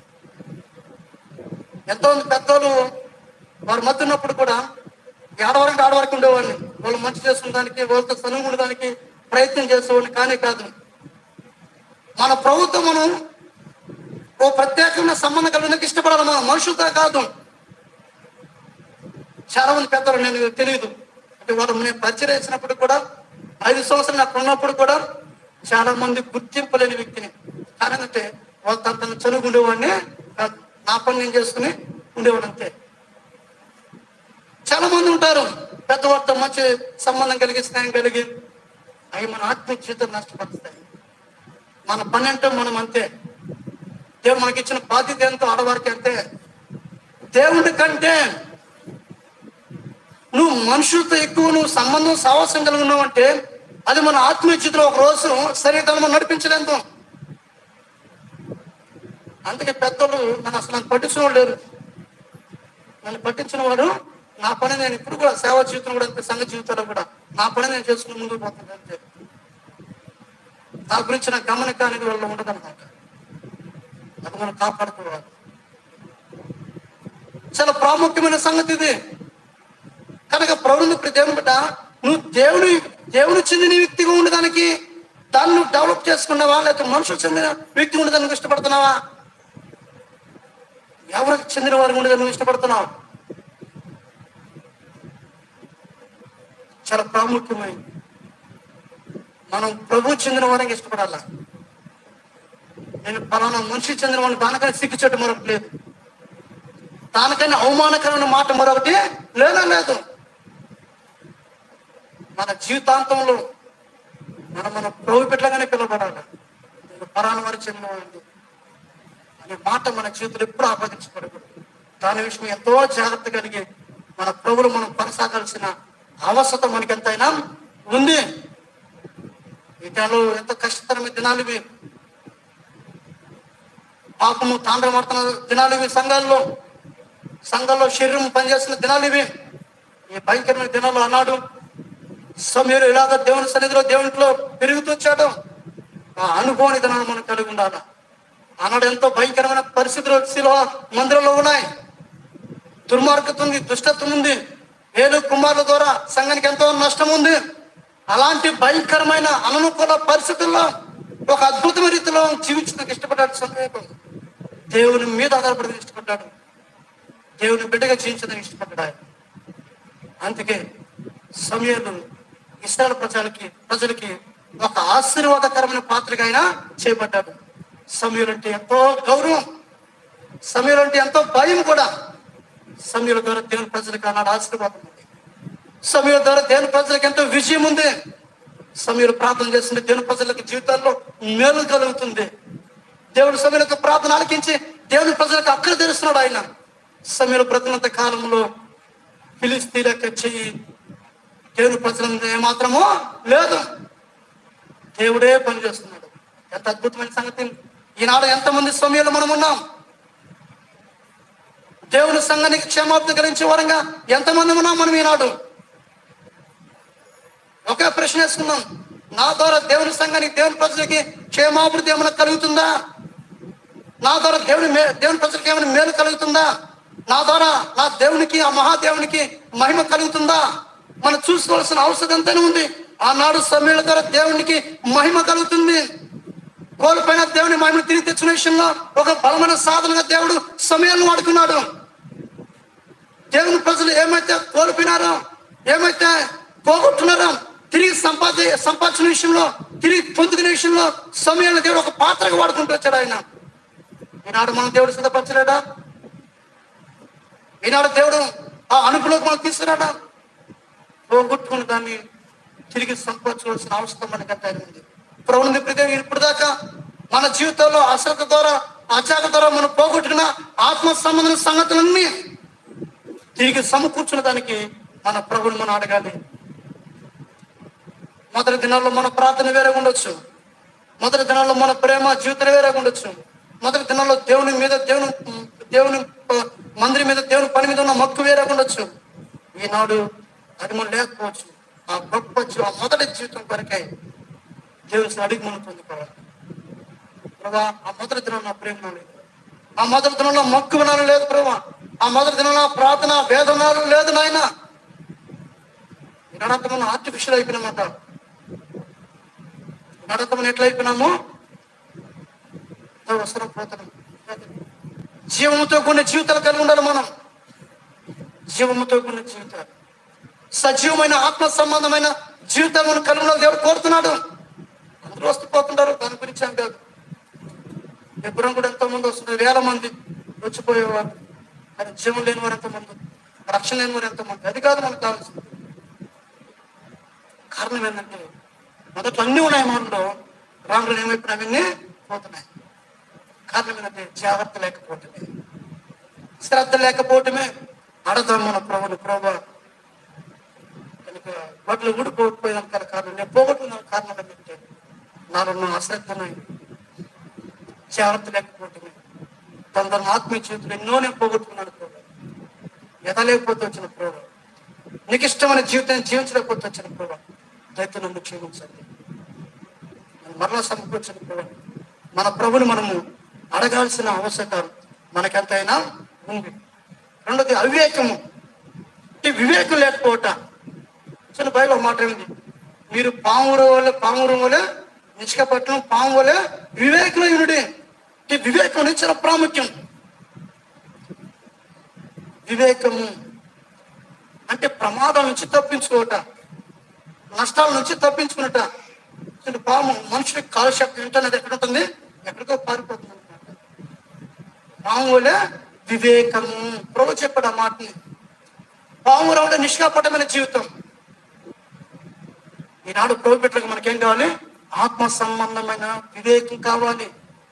ఎంతో మంది పెద్దోళ్ళు వారి మధ్య ఉన్నప్పుడు కూడా ఆడవారికి ఆడవారికి ఉండేవాడిని వాళ్ళు మంచి చేసుకునేదానికి వాళ్ళతో సనుగు ఉండడానికి ప్రయత్నం చేసేవాడిని కానీ కాదు మన ప్రభుత్వం మనం ఓ ప్రత్యేకమైన సంబంధం కలిగినకి ఇష్టపడాలి మనం మనుషులతో కాదు చాలా మంది పెద్దలు నేను తెలియదు అంటే వాళ్ళు నేను పరిచయం చేసినప్పుడు కూడా ఐదు సంవత్సరాలు నాకు ఉన్నప్పుడు కూడా చాలా మంది గుర్తింపు లేని వ్యక్తిని కారణం అంటే వాళ్ళు తన తన చదువు ఉండేవాడిని కాదు. నా పని నేను చేసుకుని ఉండేవాడు అంతే చాలా మంది ఉంటారు పెద్దవారితో మంచి సంబంధం కలిగి స్నేహం కలిగి అవి మన ఆత్మీయ జీవితం నష్టపరుస్తాయి మన పని అంటే మనం అంతే దేవుడు మనకి ఇచ్చిన బాధ్యత ఎంతో ఆడవారికి అంతే దేవుడి కంటే నువ్వు మనుషులతో ఎక్కువ నువ్వు సంబంధం సావాసం కలిగి ఉన్నావు అంటే అది మన ఆత్మీయ జీవితంలో ఒక రోజు శరీరం నడిపించలేదు అందుకే పెద్దలు నన్ను అసలు నన్ను పట్టించిన వాళ్ళు లేరు నన్ను పట్టించిన వాడు నా పని నేను ఇప్పుడు కూడా సేవా జీవితం కూడా అంతే సంఘ జీవితంలో కూడా నా పని నేను చేసుకుని ముందుకు పోతుంది అంతే నా గురించి నాకు గమనికానికి వాళ్ళు ఉండదన్నమాట అది మనం కాపాడుకోవాలి చాలా ప్రాముఖ్యమైన సంగతి ఇది కనుక ప్రభుత్వం ఇప్పుడు దేవుని బిడ్డ నువ్వు దేవుని దేవుని చెందిన వ్యక్తిగా ఉండడానికి దాన్ని నువ్వు డెవలప్ చేసుకున్నావా లేకపోతే మనుషులు చెందిన వ్యక్తి ఉండదానికి ఇష్టపడుతున్నావా ఎవరికి చెందిన వారికి ఉండదని నువ్వు ఇష్టపడుతున్నావు చాలా ప్రాముఖ్యమైనది మనం ప్రభు చెందిన వారికి ఇష్టపడాలా నేను పలానా మనిషి చెందిన వాడిని దానికైనా సిగ్గుచెట్టు మరొకటి లేదు దానికైనా అవమానకరమైన మాట మరొకటి లేదా లేదు మన జీవితాంతంలో మనం మన ప్రభు పెట్టగానే పిలవబడాలి నేను పరాణ వారికి చెందిన వాడిని అనే మాట మన జీవితంలో ఎప్పుడు ఆపాదించబడకూడదు దాని విషయం ఎంతో జాగ్రత్త కలిగి మన ప్రభులు మనం కొనసాగాల్సిన అవసరం మనకి ఎంతైనా ఉంది ఈ దినాలు ఎంత కష్టతరమైన దినాలు ఇవి పాపము తాండ్రమాడుతున్న దినాలు ఇవి సంఘాల్లో సంఘంలో శరీరం పనిచేస్తున్న దినాలు ఇవి ఈ భయంకరమైన దినాలు అన్నాడు సమయంలో ఇలాగ దేవుని సన్నిధిలో దేవునిలో పెరుగుతూ వచ్చాడు ఆ అనుభవాన్ని దినాలు మనం కలిగి ఉండాలి ఆనాడు ఎంతో భయంకరమైన పరిస్థితులు శిలో మందిరంలో ఉన్నాయి దుర్మార్గత ఉంది దుష్టత్వం ఉంది ఏడు కుమారుల ద్వారా సంఘానికి ఎంతో నష్టం ఉంది అలాంటి భయంకరమైన అననుకూల పరిస్థితుల్లో ఒక అద్భుతమైన రీతిలో జీవించడానికి ఇష్టపడ్డాడు సందేహం దేవుని మీద ఆధారపడడానికి ఇష్టపడ్డాడు దేవుని బిడ్డగా జీవించడానికి ఇష్టపడ్డాడు ఆయన అందుకే సమయంలో ఇస్రాయల్ ప్రజలకి ప్రజలకి ఒక ఆశీర్వాదకరమైన పాత్రగా ఆయన చేయబడ్డాడు సమయం అంటే ఎంతో గౌరవం సమయం అంటే ఎంతో భయం కూడా సమయం ద్వారా దేవుని ప్రజలకు ఆనాడు ఆశీర్వాదం ఉంది సమయం ద్వారా దేవుని ప్రజలకు ఎంతో విజయం ఉంది సమయం ప్రార్థన చేస్తుంటే దేవుని ప్రజలకు జీవితాల్లో మేలు కలుగుతుంది దేవుడు సమయంలో ప్రార్థన ఆలకించి దేవుని ప్రజలకు అక్కర తెలుస్తున్నాడు ఆయన సమయంలో బ్రతినంత కాలంలో ఫిలిస్తీన్లకు చెయ్యి దేవుని ప్రజలంతా ఏమాత్రమో లేదు దేవుడే పని చేస్తున్నాడు ఎంత అద్భుతమైన సంగతి ఈనాడు ఎంతమంది సమయంలో మనం ఉన్నాం దేవుని సంఘానికి క్షేమాభివృద్ధి కలిగించే వరంగా ఎంతమంది ఉన్నాం మనం ఈనాడు ఒకే ప్రశ్న వేసుకున్నాం నా ద్వారా దేవుని సంఘానికి దేవుని ప్రజలకి క్షేమాభివృద్ధి ఏమైనా కలుగుతుందా నా ద్వారా దేవుని మే దేవుని ప్రజలకి ఏమైనా మేలు కలుగుతుందా నా ద్వారా నా దేవునికి ఆ మహాదేవునికి మహిమ కలుగుతుందా మనం చూసుకోవాల్సిన అవసరం ఎంతైనా ఉంది ఆనాడు సమయాల ద్వారా దేవునికి మహిమ కలుగుతుంది కోల్పోయిన దేవుని మహిమను తిరిగి తెచ్చిన విషయంలో ఒక బలమైన సాధనగా దేవుడు సమయాన్ని వాడుకున్నాడు దేవుని ప్రజలు ఏమైతే కోల్పోయినారో ఏమైతే పోగొట్టున్నారో తిరిగి సంపాది సంపాదించిన విషయంలో తిరిగి పొందుకునే విషయంలో సమయాన్ని దేవుడు ఒక పాత్రగా వాడుకుంటూ వచ్చాడు ఆయన ఈనాడు మనం దేవుడు సిద్ధపరచలేడా ఈనాడు దేవుడు ఆ అనుకులోకి మనం తీసుకురాడా పోగొట్టుకున్న దాన్ని తిరిగి సంపాదించవలసిన అవసరం మనకి ఎంతైనా ఉంది ప్రభుత్వం ఇప్పుడు ఇప్పుడు దాకా మన జీవితంలో అశ్రద్ధ ద్వారా అజాగ్రత్త ద్వారా మనం పోగొట్టుకున్న ఆత్మ సంబంధ సంగతులన్నీ తిరిగి సమకూర్చున్న దానికి మన ప్రభుని మనం అడగాలి మొదటి దినాల్లో మన ప్రార్థన వేరేగా ఉండొచ్చు మొదటి దినాల్లో మన ప్రేమ జీవితం వేరేగా ఉండొచ్చు మొదటి దినాల్లో దేవుని మీద దేవుని దేవుని ప- మందిరం మీద దేవుని పని మీద ఉన్న మక్కు వేరేగా ఉండొచ్చు ఈనాడు అది మనం లేకపోవచ్చు ఆ గొప్ప జీ- ఆ మొదటి జీవితం కొరకై దేవుని అడిగి మనం పొందుకోవాలి ప్రభా ఆ మొదటి దినం నా ప్రేమ లేదు ఆ మొదటి దినంలో మొక్కు వినాలి లేదు ప్రభా ఆ మొదటి దినంలో ప్రార్థన వేదనాలు లేదు నాయన ఈనాడంతా మనం ఆర్టిఫిషియల్ అయిపోయినామంట ఈనాడంతా మనం ఎట్లా అయిపోయినాము అవసరం పోతున్నాం జీవముతో కొన్ని జీవితాలు కలిగి ఉండాలి మనం జీవముతో కొన్ని జీవితాలు సజీవమైన ఆత్మ సంబంధమైన జీవితాలు మనం కలిగి ఉండాలి దేవుడు కోరుతున్నాడు అందరూ వస్తూ పోతుంటారు దాని గురించి ఏం కాదు ఎప్పుడూ కూడా ఎంతో మంది వస్తున్నారు వేల మంది వచ్చిపోయేవారు అది జీవం లేని వారు ఎంతమంది రక్షణ లేని వారు ఎంతమంది అది కాదు మనకు కావాల్సింది కారణం ఏంటంటే మొదట్లో అన్నీ ఉన్నాయి మనలో రాములు ఏమైపోయినా అవన్నీ పోతున్నాయి కారణం ఏంటంటే జాగ్రత్త లేకపోవటమే శ్రద్ధ లేకపోవటమే అడదాం మన ప్రభుని ప్రభు కనుక వాటిలో ఊడిపోకపోయిన కారణం నేను పోగొట్టుకున్న కారణం ఏంటంటే నాలో ఉన్న అశ్రద్ధనై జాగ్రత్త లేకపోవటమే తన తన ఆత్మీయ జీవితంలో ఎన్నో నేను పోగొట్టుకున్నాను ప్రభు ఎదలేకపోతే వచ్చిన ప్రభు నీకు ఇష్టమైన జీవితాన్ని జీవించలేకపోతే వచ్చిన ప్రభు దయతో నన్ను క్షమించండి నన్ను మరలా సమకూర్చిన ప్రభు మన ప్రభుని మనము అడగాల్సిన అవసరం మనకెంతైనా ఉంది రెండోది అవివేకము ఈ వివేకం లేకపోవట చిన్న బయలు ఒక మాట ఉంది మీరు పామురు వల్ల పామురు వల్ల నిష్కపట్నం పాము వల్ల వివేకయునుడి ఈ వివేకం అనేది చాలా ప్రాముఖ్యం వివేకము అంటే ప్రమాదం నుంచి తప్పించుకోవట నష్టాల నుంచి తప్పించుకున్నట చిన్న పాము మనుషులకి కాలశక్తి ఇంటర్నెట్ ఎక్కడ ఉంటుంది ఎక్కడికో పారిపోతుంది అన్నమాట. పాము వల్ల వివేకము ప్రభు చెప్పాడు ఆ మాటని పాము రావడం నిష్కాపటమైన జీవితం ఈనాడు ప్రభు బిడ్డలకు మనకేం కావాలి ఆత్మ సంబంధమైన వివేకం కావాలి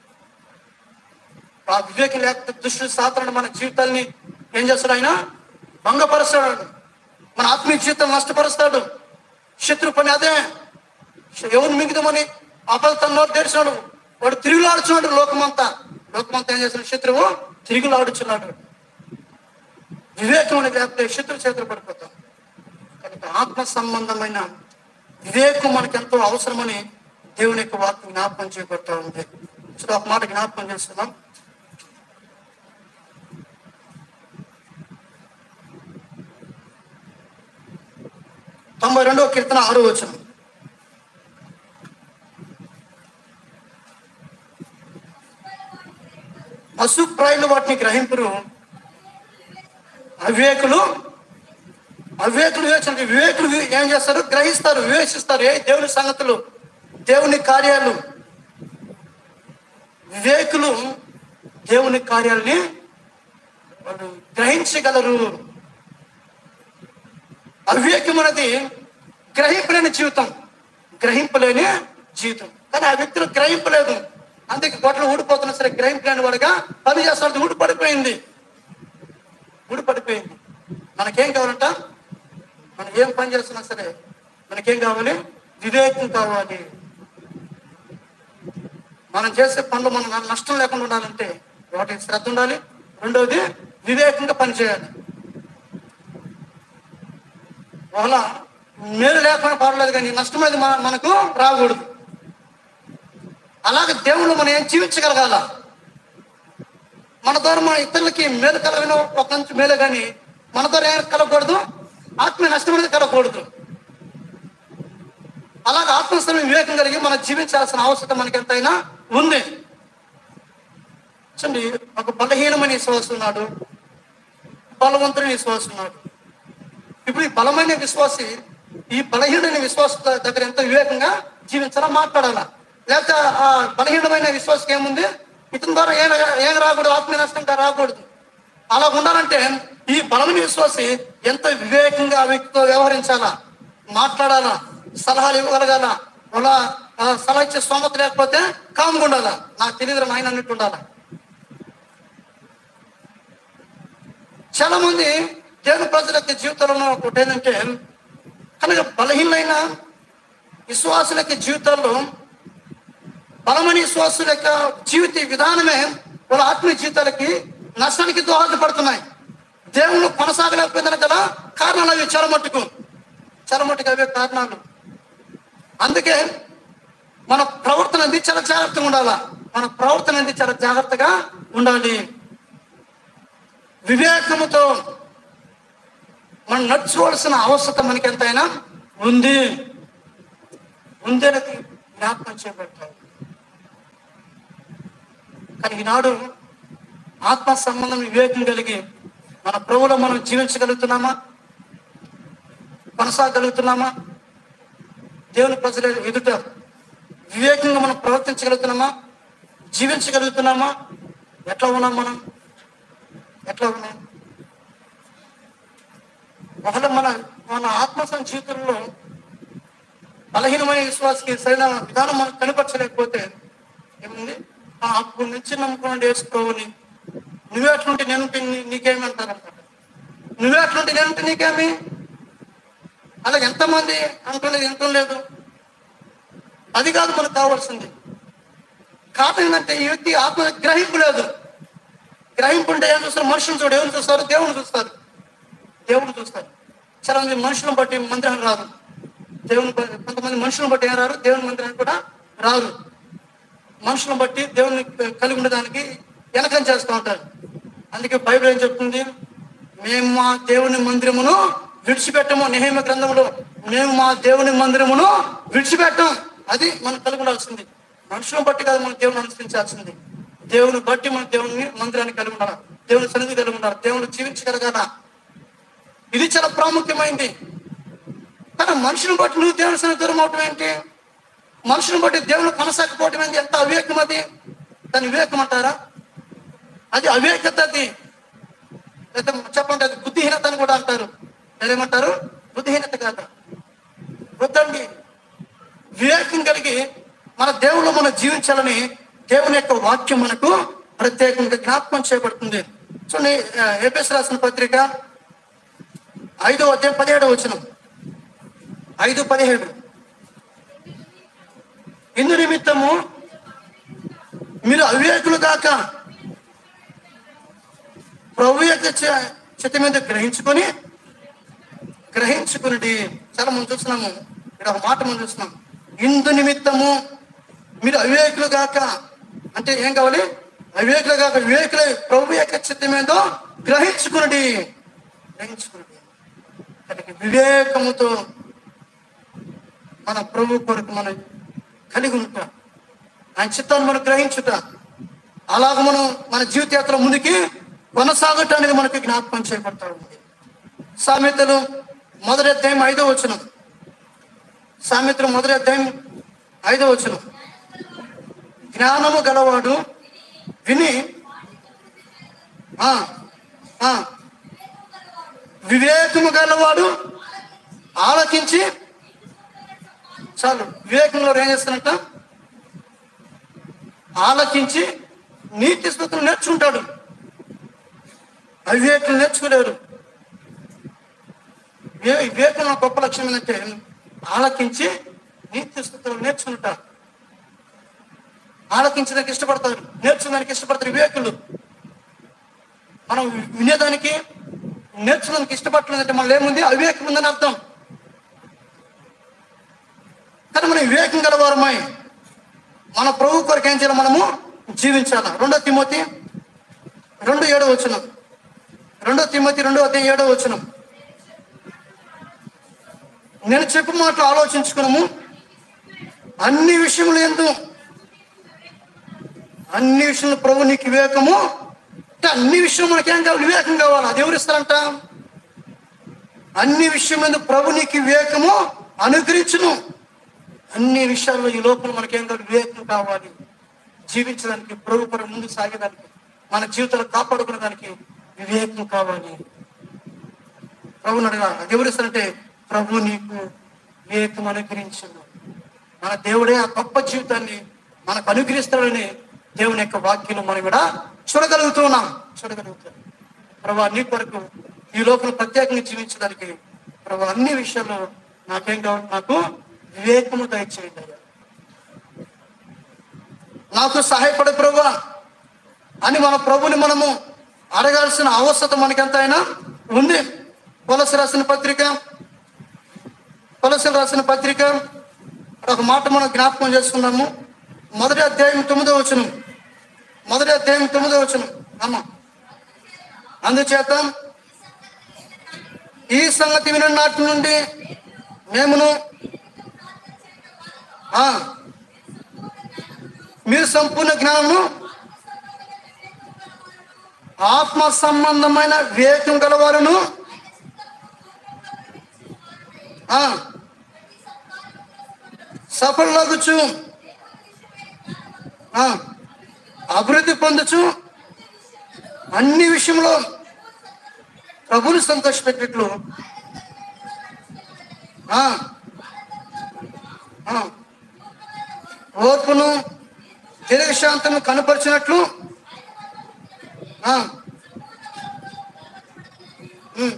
ఆ వివేకం లేకపోతే దుష్టుడు సాధారణ మన జీవితాల్ని ఏం చేస్తాడు ఆయన భంగపరుస్తాడు మన ఆత్మీయ జీవితం నష్టపరుస్తాడు శత్రు పని అదే ఎవరు మిగతామని అపలు తన నోరు తెరిచినాడు వాడు తిరుగులాడుచున్నాడు లోకమంతా లోకమంతా ఏం చేస్తున్నాడు శత్రువు తిరుగులాడుచున్నాడు వివేకం అనేది లేకపోతే శత్రు చేతులు పడిపోతాం కనుక ఆత్మ సంబంధమైన వివేకం మనకి ఎంతో అవసరమని దేవుని యొక్క వాక్యం జ్ఞాపకం చేయబడతా ఉంది సో ఒక మాట జ్ఞాపకం చేస్తున్నాం తొంభై రెండవ కీర్తన ఆరో వచనం పశుప్రాయులు వాటిని గ్రహింపురు అవివేకులు అవివేకులు వివేచన వివేకులు వి- ఏం చేస్తారు గ్రహిస్తారు వివేచిస్తారు ఏ దేవుని సంగతులు దేవుని కార్యాలు వివేకులు దేవుని కార్యాలని వాళ్ళు గ్రహించగలరు అవివేకం అనేది గ్రహింపలేని జీవితం గ్రహింపలేని జీవితం కానీ ఆ వ్యక్తులు గ్రహింపలేదు అందుకే గొడ్లు ఊడిపోతున్నా సరే గ్రహింపలేని వాడుగా పని చేస్తాడు ఊడి పడిపోయింది ఊడి పడిపోయింది మనకేం కావాలంట మనం ఏం పని చేస్తున్నా సరే మనకేం కావాలి వివేకం కావాలి మనం చేసే పనులు మనం నష్టం లేకుండా ఉండాలంటే ఒకటి శ్రద్ధ ఉండాలి రెండవది వివేకంగా పనిచేయాలి వల్ల మేలు లేకుండా పర్వాలేదు కానీ నష్టం అనేది మన- మనకు రాకూడదు అలాగే దేవుళ్ళు మనం ఏం జీవించగలగాల మన ద్వారా మన ఇతరులకి మేలు కలగన ఒక అంచు మేలు కానీ మన ద్వారా ఏం కలగకూడదు ఆత్మ నష్టం అనేది కలగకూడదు అలాగే ఆత్మస్థలం వివేకం కలిగి మనం జీవించాల్సిన అవసరం మనకి ఎంతైనా ఉంది చూడండి ఒక బలహీనమైన విశ్వాసం ఉన్నాడు బలవంతుని విశ్వాసం ఉన్నాడు ఇప్పుడు ఈ బలమైన విశ్వాసి ఈ బలహీనమైన విశ్వాస దగ్గర ఎంత వివేకంగా జీవించాలా మాట్లాడాలా లేకపోతే ఆ బలహీనమైన విశ్వాసకి ఏముంది ఇతని ద్వారా ఏం ఏం రాకూడదు ఆత్మీయ నష్టంగా రాకూడదు అలా ఉండాలంటే ఈ బలమైన విశ్వాసి ఎంత వివేకంగా ఆ వ్యక్తితో వ్యవహరించాలా మాట్లాడాలా సలహాలు ఇవ్వగలగాల అలా ఆ, సలహా ఇచ్చే స్తోమత లేకపోతే కామ్గా ఉండాలా నాకు తెలియదు నాయన అన్నట్టు ఉండాలా చాలా మంది దేవుని ప్రజల యొక్క జీవితంలో ఒకటి ఏంటంటే కనుక బలహీనమైన విశ్వాసుల యొక్క జీవితాల్లో బలమైన విశ్వాసుల యొక్క జీవిత విధానమే వాళ్ళ ఆత్మీయ జీవితాలకి నష్టానికి దోహదపడుతున్నాయి దేవుడు కొనసాగలేకపోయిందని గల కారణాలు అవి చాలా మట్టుకు చాలా మట్టుకు అవే కారణాలు అందుకే మన ప్రవర్తన అనేది చాలా జాగ్రత్తగా ఉండాలా మన ప్రవర్తన అనేది చాలా జాగ్రత్తగా ఉండాలి వివేకముతో మనం నడుచుకోవాల్సిన అవసరం మనకి ఎంతైనా ఉంది ఉంది అనేది జ్ఞాపకం చేపట్టాలి కానీ ఈనాడు ఆత్మ సంబంధం వివేకం కలిగి మన ప్రభులో మనం జీవించగలుగుతున్నామా కొనసాగలుగుతున్నామా దేవుని ప్రజల ఎదుట వివేకంగా మనం ప్రవర్తించగలుగుతున్నామా జీవించగలుగుతున్నామా ఎట్లా ఉన్నాం మనం ఎట్లా ఉన్నాం ఒకవేళ మన మన ఆత్మ జీవితంలో బలహీనమైన విశ్వాసకి సరైన విధానం మనం కనపరచలేకపోతే ఏముంది ఆ అప్పుడు నుంచి నమ్ముకున్నాడు వేసుకోవని నువ్వే అట్లుంటే నేనుంటే నీ- నీకేమి అంటారు అనమాట నువ్వే అట్లుంటే నేనుంటే నీకేమి అలా ఎంతమంది అంటులేదు ఎంతో లేదు అది కాదు మనకు కావాల్సింది కారణం ఏంటంటే ఈ వ్యక్తి ఆత్మ గ్రహింపు లేదు గ్రహింపు ఉంటే ఏం చూస్తారు మనుషులు చూడు ఎవరు చూస్తారు దేవుని చూస్తారు దేవుని చూస్తారు చాలా మంది మనుషులను బట్టి మందిరానికి రారు దేవుని బ- కొంతమంది మనుషులను బట్టి ఏం రారు దేవుని మందిరానికి కూడా రారు మనుషులను బట్టి దేవుని కలిగి ఉండడానికి వెనకం చేస్తూ ఉంటారు అందుకే బైబిల్ ఏం చెప్తుంది మేము మా దేవుని మందిరమును విడిచిపెట్టము నిహేమ గ్రంథంలో మేము మా దేవుని మందిరమును విడిచిపెట్టం అది మనం కలిగి ఉండాల్సింది మనుషులను బట్టి కాదు మనం దేవుని అనుసరించాల్సింది దేవుని బట్టి మన దేవుని మందిరాన్ని కలిగి ఉండాలి దేవుని సన్నిధి కలిగి ఉండాలి దేవుని జీవించగలగాల ఇది చాలా ప్రాముఖ్యమైంది కానీ మనుషుని బట్టి నువ్వు దేవుని సన్నిధి దూరం అవటం ఏంటి మనుషుని బట్టి దేవుని కొనసాగకపోవటం ఏంటి ఎంత అవివేకం అది దాని వివేకం అంటారా అది అవివేకత అది లేదా చెప్పండి అది బుద్ధిహీనత అని కూడా అంటారు ఏమంటారు బుద్ధిహీనత కాదు వద్దండి వివేకం కలిగి మన దేవుళ్ళు మనం జీవించాలని దేవుని యొక్క వాక్యం మనకు ప్రత్యేకంగా జ్ఞాపకం చేయబడుతుంది చూడండి ఏపీఎస్ రాసిన పత్రిక ఐదో అధ్యాయం పదిహేడు వచనం ఐదు పదిహేడు ఇందు నిమిత్తము మీరు అవివేకులు కాక ప్రభు యొక్క చ- చిత్త మీద గ్రహించుకొని గ్రహించుకుని చాలా మనం చూస్తున్నాము ఇక్కడ ఒక మాట మనం చూస్తున్నాం ఇందు నిమిత్తము మీరు అవివేకులు కాక అంటే ఏం కావాలి అవివేకులు కాక వివేకులై ప్రభు యొక్క చిత్తం ఏందో గ్రహించుకుని గ్రహించుకుని కాబట్టి వివేకముతో మన ప్రభు కొరకు మనం కలిగి ఉంటాం ఆయన చిత్తాన్ని మనం గ్రహించుట అలాగ మనం మన జీవిత యాత్ర ముందుకి కొనసాగటం అనేది మనకి జ్ఞాపకం చేయబడతా ఉంది సామెతలు మొదటి అధ్యాయం ఐదో వచనం సామెతలు మొదటి అధ్యాయం ఐదో వచనం జ్ఞానము గలవాడు విని ఆ, ఆ, వివేకము గలవాడు ఆలకించి చాలు వివేకంలో ఏం చేస్తానంట ఆలకించి నీతి స్థుతులు నేర్చుకుంటాడు అవివేకులు నేర్చుకోలేరు వే- వివేకంలో గొప్ప లక్ష్యం ఏంటంటే ఆలకించి నీతి స్థుతులు నేర్చుకుంటారు ఆలకించడానికి ఇష్టపడతారు నేర్చుకోవడానికి ఇష్టపడతారు వివేకులు మనం వినేదానికి నేర్చుకోవడానికి ఇష్టపడలేదంటే మనలో ఏముంది అవివేకం ఉందని అర్థం కానీ మనం వివేకం గలవారమై మన ప్రభు కొరకు ఏం చేయాలి మనము జీవించాలి రెండో తిమోతి రెండు ఏడో వచనం రెండో తిమ్మతి రెండో అధ్యాయం ఏడో వచనం నేను చెప్పు మాటలు ఆలోచించుకున్నాము అన్ని విషయములు ఎందు అన్ని విషయంలో ప్రభు నీకు వివేకము అంటే అన్ని విషయం మనకేం కావాలి వివేకం కావాలి అది ఎవరు ఇస్తారంట అన్ని విషయం మీద ప్రభు నీకు వివేకము అనుగ్రహించును అన్ని విషయాల్లో ఈ లోపల మనకేం కావాలి వివేకం కావాలి జీవించడానికి ప్రభు కొరకు ముందుకు సాగేదానికి మన జీవితాలు కాపాడుకునేదానికి వివేకం కావాలి ప్రభుని అడగా అది ఎవరు ఇస్తారంటే ప్రభు నీకు వివేకం అనుగ్రహించును మన దేవుడే ఆ గొప్ప జీవితాన్ని మనకు అనుగ్రహిస్తాడని దేవుని యొక్క వాక్యం మనం కూడా చూడగలుగుతున్నాం చూడగలుగుతాం ప్రభా నీ కొరకు ఈ లోపల ప్రత్యేకంగా జీవించడానికి ప్రభా అన్ని విషయాల్లో నాకేం కావాలి నాకు వివేకము దయచేయండి అయ్యా నాకు సహాయపడే ప్రభా అని మన ప్రభుని మనము అడగాల్సిన అవసరం మనకెంత అయినా ఉంది కొలసి రాసిన పత్రిక కొలసి రాసిన పత్రిక ఒక మాట మనం జ్ఞాపకం చేసుకున్నాము మొదటి అధ్యాయం తొమ్మిదో వచనం మొదటి అధ్యాయం తొమ్మిదో వచనం అమ్మ అందుచేత ఈ సంగతి విన నాటి నుండి మేమును ఆ, మీరు సంపూర్ణ జ్ఞానము ఆత్మ సంబంధమైన వివేకం గలవారును ఆ, సఫలగుచు ఆ, అభివృద్ధి పొందుచు అన్ని విషయంలో ప్రభుని సంతోషపెట్టేట్లు ఆ, ఆ, ఓర్పును దీర్ఘశాంతము కనపరిచినట్లు ఆ, ఉమ్,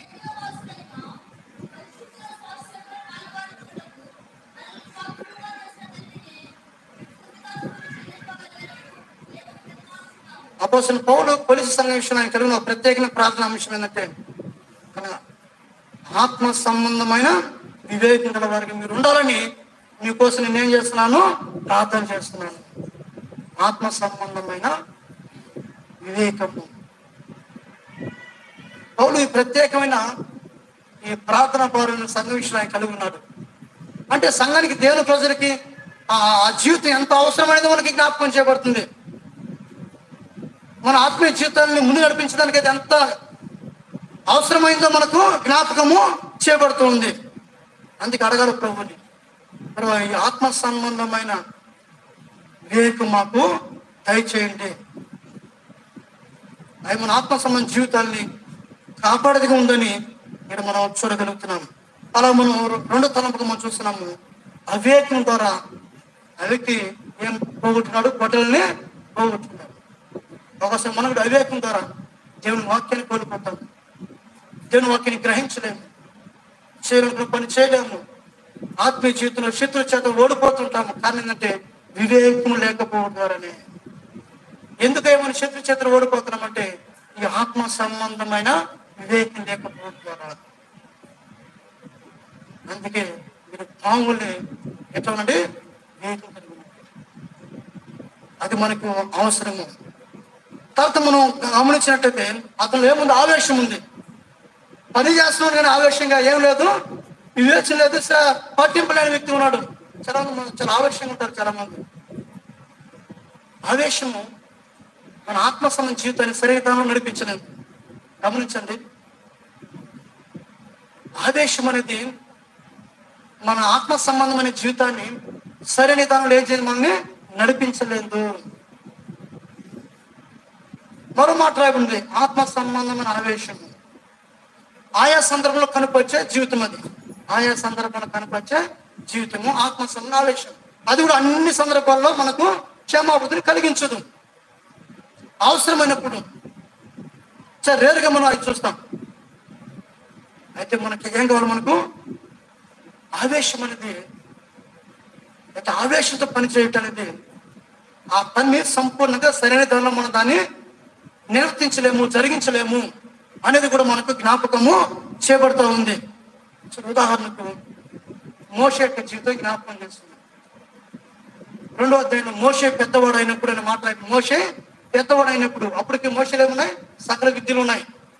అపోసిన పౌలు పోలీసు సంఘం విషయంలో ఆయన కలిగిన ఒక ప్రత్యేకమైన ప్రార్థన అంశం ఏంటంటే మన ఆత్మ సంబంధమైన వివేకం గల వారికి మీరు ఉండాలని మీకోసం నేను ఏం చేస్తున్నాను ప్రార్థన చేస్తున్నాను ఆత్మ సంబంధమైన వివేకము పౌలు ఈ ప్రత్యేకమైన ఈ ప్రార్థన పౌరులను సంఘ విషయంలో ఆయన కలిగి ఉన్నాడు అంటే సంఘానికి దేవుని ప్రజలకి ఆ ఆ జీవితం ఎంత అవసరమైనదో మనకి జ్ఞాపకం చేయబడుతుంది మన ఆత్మీయ జీవితాన్ని ముందు నడిపించడానికి అది ఎంత అవసరమైందో మనకు జ్ఞాపకము చేయబడుతుంది అందుకే అడగాలి ప్రభుని ప్రభు ఈ ఆత్మ సంబంధమైన వివేకం మాకు దయచేయండి అవి మన ఆత్మ సంబంధ జీవితాన్ని కాపాడదిగా ఉందని ఇక్కడ మనం చూడగలుగుతున్నాం అలా మనం రెండో తలంపుగా మనం చూస్తున్నాము అవివేకం ద్వారా ఆ వ్యక్తి ఏం పోగొట్టున్నాడు గొడ్డల్ని పోగొట్టున్నాడు ఒకసారి మనం కూడా అవివేకం ద్వారా దేవుని వాక్యాన్ని కోల్పోతాం దేవుని వాక్యాన్ని గ్రహించలేము చేయలేము పని చేయలేము ఆత్మీయ జీవితంలో శత్రు చేత ఓడిపోతుంటాము కానీ ఏంటంటే వివేకం లేకపోవడం ద్వారానే ఎందుకు మన శత్రు చేతులు ఓడిపోతున్నామంటే ఈ ఆత్మ సంబంధమైన వివేకం లేకపోవడం ద్వారా అందుకే మీరు పాముల్ని ఎట్లా ఉండండి వివేకం కలిగి ఉండండి. అది మనకు అవసరము తర్వాత మనం గమనించినట్టయితే అతను ఏముంది ఆవేశం ఉంది పని చేస్తున్నాడు కానీ ఆవేశంగా ఏం లేదు వివేచన లేదు స- పట్టింపు లేని వ్యక్తి ఉన్నాడు చాలా మంది చాలా ఆవేశంగా ఉంటారు చాలా మంది ఆవేశము మన ఆత్మ సంబంధ జీవితాన్ని సరిగ్గా నడిపించలేదు గమనించండి ఆవేశం అనేది మన ఆత్మ సంబంధమైన జీవితాన్ని సరైన విధానంలో ఏం చేయదు మనల్ని నడిపించలేదు మరో మాట రాయబడింది ఆత్మ సంబంధమైన ఆవేశం ఆయా సందర్భంలో కనిపించే జీవితం అది ఆయా సందర్భంలో కనిపించే జీవితము ఆత్మ సంబంధ ఆవేశం అది కూడా అన్ని సందర్భాల్లో మనకు క్షేమాభివృద్ధిని కలిగించదు అవసరమైనప్పుడు సరే రేరుగా మనం అది చూస్తాం అయితే మనకి ఏం కావాలి మనకు ఆవేశం అనేది అయితే ఆవేశంతో పని చేయటం అనేది ఆ పని సంపూర్ణంగా సరైన దానిలో మనం దాన్ని నిర్వర్తించలేము జరిగించలేము అనేది కూడా మనకు జ్ఞాపకము చేయబడుతూ ఉంది సో ఉదాహరణకు మోషే యొక్క జీవితం జ్ఞాపకం చేస్తుంది రెండో అధ్యాయంలో మోషే పెద్దవాడు అయినప్పుడు అని మాట్లాడి మోషే పెద్దవాడు అయినప్పుడు అప్పటికి మోసలు ఏమున్నాయి సకల విద్యలు ఉన్నాయి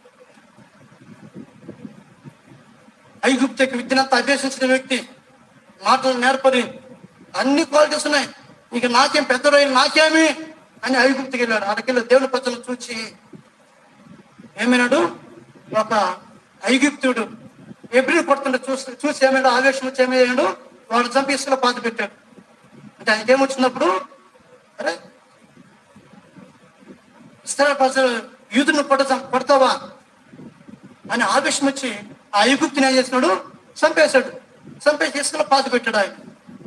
ఐగుప్తకి విద్యనంతా అభ్యసించిన వ్యక్తి మాటలు నేర్పరి అన్ని క్వాలిటీస్ ఉన్నాయి ఇక నాకేం పెద్దడు నాకేమి అని ఐగుప్తికి వెళ్ళాడు అక్కడికి దేవుని ప్రజలను చూచి ఏమైనాడు ఒక ఐగుప్తుడు ఎబ్రిని కొడుతుంటే చూసి చూసి ఏమైనా ఆవేశం వచ్చి ఏమయ్యాడు వాడు చంపి ఇసుకలో పాతి పెట్టాడు అంటే ఆయనకి ఏమొచ్చినప్పుడు అరే ఇస్రాయల్ ప్రజలు యూదుని కొట్ట కొడతావా అని ఆవేశం వచ్చి ఆ ఐగుప్తిని ఏం చేసినాడు చంపేశాడు చంపేసి ఇసుకలో పాతి పెట్టాడు ఆయన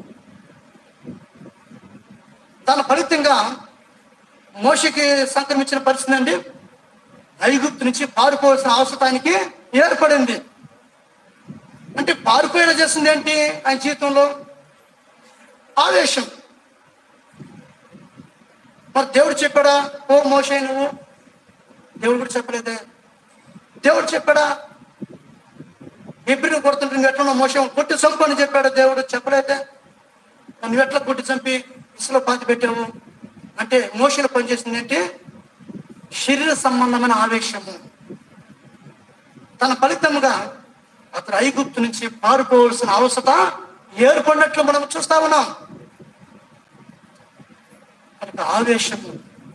దాని ఫలితంగా మోషకి సంక్రమించిన పరిస్థితి అండి ఐగుప్తు నుంచి పారిపోవాల్సిన అవసరానికి ఏర్పడింది అంటే పారిపోయేలా చేస్తుంది ఏంటి ఆయన జీవితంలో ఆవేశం మరి దేవుడు చెప్పాడా ఓ మోషే నువ్వు దేవుడు కూడా చెప్పలేదే దేవుడు చెప్పాడా ఎప్పుడు కొడుతుంటే నువ్వు ఎట్లా మోసం కొట్టి చంపు అని చెప్పాడు దేవుడు చెప్పలేదే నువ్వు ఎట్లా కొట్టి చంపి ఇసులో పాతి పెట్టావు అంటే మోషలో పనిచేసింది ఏంటి శరీర సంబంధమైన ఆవేశము తన ఫలితముగా అతను ఐగుప్తు నుంచి పారిపోవలసిన అవసరత ఏర్పడినట్లు మనం చూస్తా ఉన్నాం కనుక ఆవేశము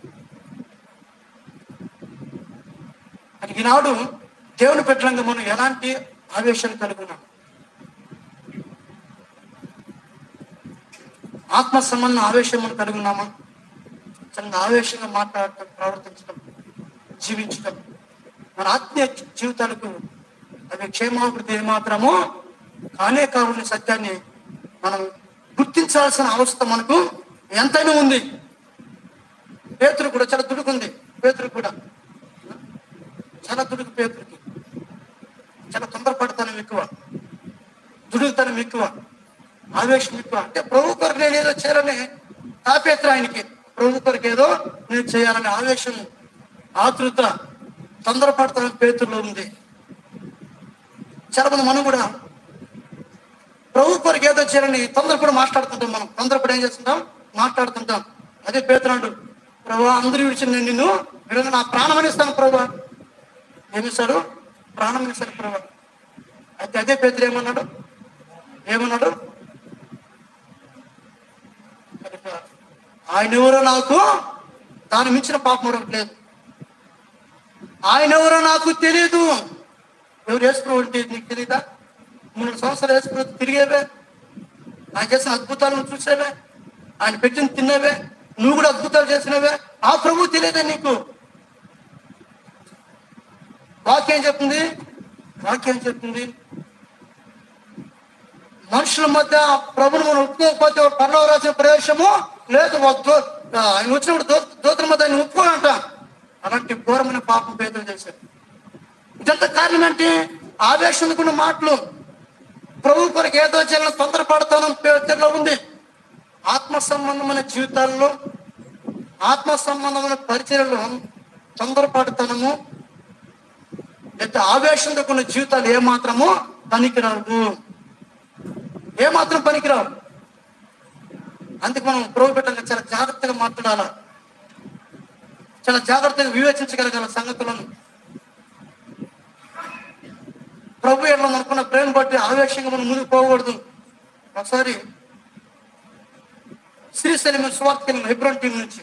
కనుక ఈనాడు దేవుని పెట్టడంగా మనం ఎలాంటి ఆవేశాన్ని కలిగి ఉన్నాం ఆత్మ సంబంధం ఆవేశం మనం కలిగి ఉన్నామా చాలా ఆవేశంగా మాట్లాడటం ప్రవర్తించడం జీవించడం మన ఆత్మీయ జీవితాలకు అవి క్షేమాభివృద్ధి ఏమాత్రమో కానే కావాలని సత్యాన్ని మనం గుర్తించాల్సిన అవసరం మనకు ఎంతైనా ఉంది పేతురు కూడా చాలా దుడుకుంది పేతురు కూడా చాలా దుడుకు పేతురికి చాలా తొందరపడతనం ఎక్కువ దుడుకుతనం ఎక్కువ ఆవేశం ఎక్కువ అంటే ప్రభు కొరకు నేను ఏదో చేయాలని తాపేత్ర ఆయనకి ప్రభు కొరకు ఏదో నేను చేయాలనే ఆవేశం ఆతృత తొందరపడతనం పేతుల్లో ఉంది చాలా మంది మనం కూడా ప్రభు కొరకు ఏదో చేయాలని తొందరపడి మాట్లాడుతుంటాం మనం తొందరపడి ఏం చేస్తుంటాం మాట్లాడుతుంటాం అదే పేతురాడు ప్రభు అందరూ విడిచి నేను నిన్ను విడుదల నా ప్రాణం ఇస్తాను ప్రభు ఏమిస్తాడు ప్రాణం ఇస్తాడు ప్రభు అయితే అదే పేతురు ఏమన్నాడు ఏమన్నాడు కనుక ఆయన ఎవరో నాకు దాని మించిన పాపం మరొకటి లేదు ఆయన ఎవరో నాకు తెలియదు ఎవరు వేసుకున్న ఉంటే నీకు తెలియదా మూడు సంవత్సరాలు వేసుకున్న తిరిగేవే ఆయన చేసిన అద్భుతాలను చూసేవే ఆయన పెట్టిన తిన్నవే నువ్వు కూడా అద్భుతాలు చేసినవే ఆ ప్రభు తెలియదా నీకు వాక్యం చెప్తుంది వాక్యం చెప్తుంది మనుషుల మధ్య ప్రభుని మనం ఒప్పుకోకపోతే పర్లవ రాసిన ప్రవేశము లేదు ఒక దో- ఆయన వచ్చినప్పుడు దో దోతుల మధ్య ఆయన ఒప్పుకోనంట అలాంటి ఘోరమైన పాపం పేదలు చేశారు ఇదంతా కారణం ఏంటి ఆవేశంకున్న మాటలు ప్రభు కొరకు ఏదో చేయాలని తొందరపడతాను పేదలో ఉంది ఆత్మ సంబంధమైన జీవితాల్లో ఆత్మ సంబంధమైన పరిచయలో తొందరపడతానము లేదా ఆవేశంతో కొన్ని జీవితాలు ఏమాత్రము పనికిరావు ఏమాత్రం పనికిరావు అందుకు మనం ప్రభు పెట్టంగా చాలా జాగ్రత్తగా మాట్లాడాల చాలా జాగ్రత్తగా వివేచించగలగాల సంగతులను ప్రభు ఎట్లా మనకున్న ప్రేమ బట్టి ఆవేశంగా మనం ముందుకు పోకూడదు ఒకసారి శ్రీశైలం స్వార్థ హెబ్రోన్ టీం నుంచి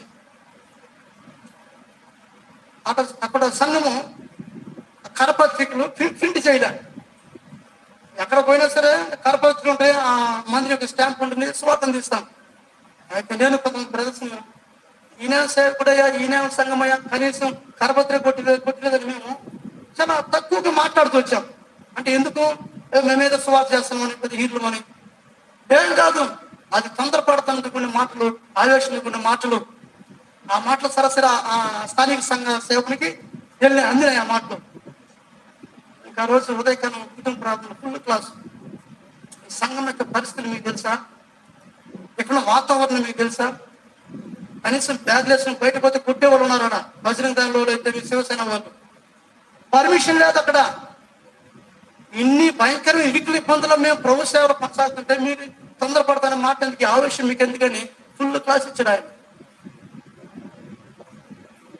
అక్కడ అక్కడ సంఘము కరపత్రికలు ప్రి- ప్రింట్ చేయలే ఎక్కడ పోయినా సరే కరపత్రికలు ఉంటాయి ఆ మంది యొక్క స్టాంప్ ఉంటుంది స్వార్థం తీస్తాం అయితే నేను కొంత ప్రదర్శన ఈయన సేవకుడయ్యా ఈయన సంఘమయ్యా కనీసం కరపత్రిక కొట్టలేదు కొట్టలేదని మేము చాలా తక్కువగా మాట్లాడుతూ వచ్చాం అంటే ఎందుకు ఏ మేమేదో సువార్త చేస్తున్నామని కొద్ది హీట్లు అని ఏం కాదు అది తొందరపడుతున్న కొన్ని మాటలు ఆవేశంలో కొన్ని మాటలు ఆ మాటలు సరసరి ఆ- ఆ స్థానిక సంఘ సేవకునికి వెళ్ళి అందినాయి ఆ మాటలు ఇంకా ఆ రోజు ఉదయకాలం కుటుంబ ప్రార్థన ఫుల్ క్లాస్ ఈ సంఘం యొక్క పరిస్థితులు మీకు తెలుసా ఇక్కడ ఉన్న వాతావరణం మీకు తెలుసా కనీసం బ్యాగ్లు వేసుకుని బయట పోతే కుట్టే వాళ్ళు ఉన్నారు అక్కడ బజరంగ దళంలో అయితే మీ శివసేన వాళ్ళు పర్మిషన్ లేదు అక్కడ ఇన్ని భయంకరమైన ఇరుకుల ఇబ్బందులు మేము ప్రభు సేవలు కొనసాగుతుంటే మీరు తొందరపడతానే మాట ఎందుకు ఈ ఆవేశం మీకు ఎందుకని ఫుల్ క్లాస్ ఇచ్చాడు ఆయన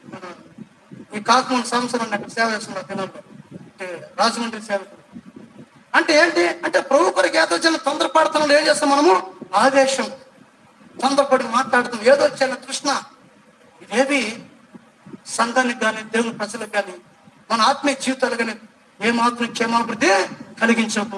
ఈ కాకమూని సంవత్సరం అక్కడ సేవ చేస్తున్నారు దినాల్లో అంటే రాజమండ్రి సేవకుడు అంటే ఏంటి అంటే ప్రభు కొరకు ఏదో చిన్న తొందరపడుతున్నాడు ఏం చేస్తాం మనము ఆవేశం తొందరపడి మాట్లాడుతాం ఏదో చిన్న తృష్ణ ఇదేవి సంఘానికి కానీ దేవుని ప్రజలకు కానీ మన ఆత్మీయ జీవితాలు కానీ ఏమాత్రం క్షేమాభివృద్ధి కలిగించకు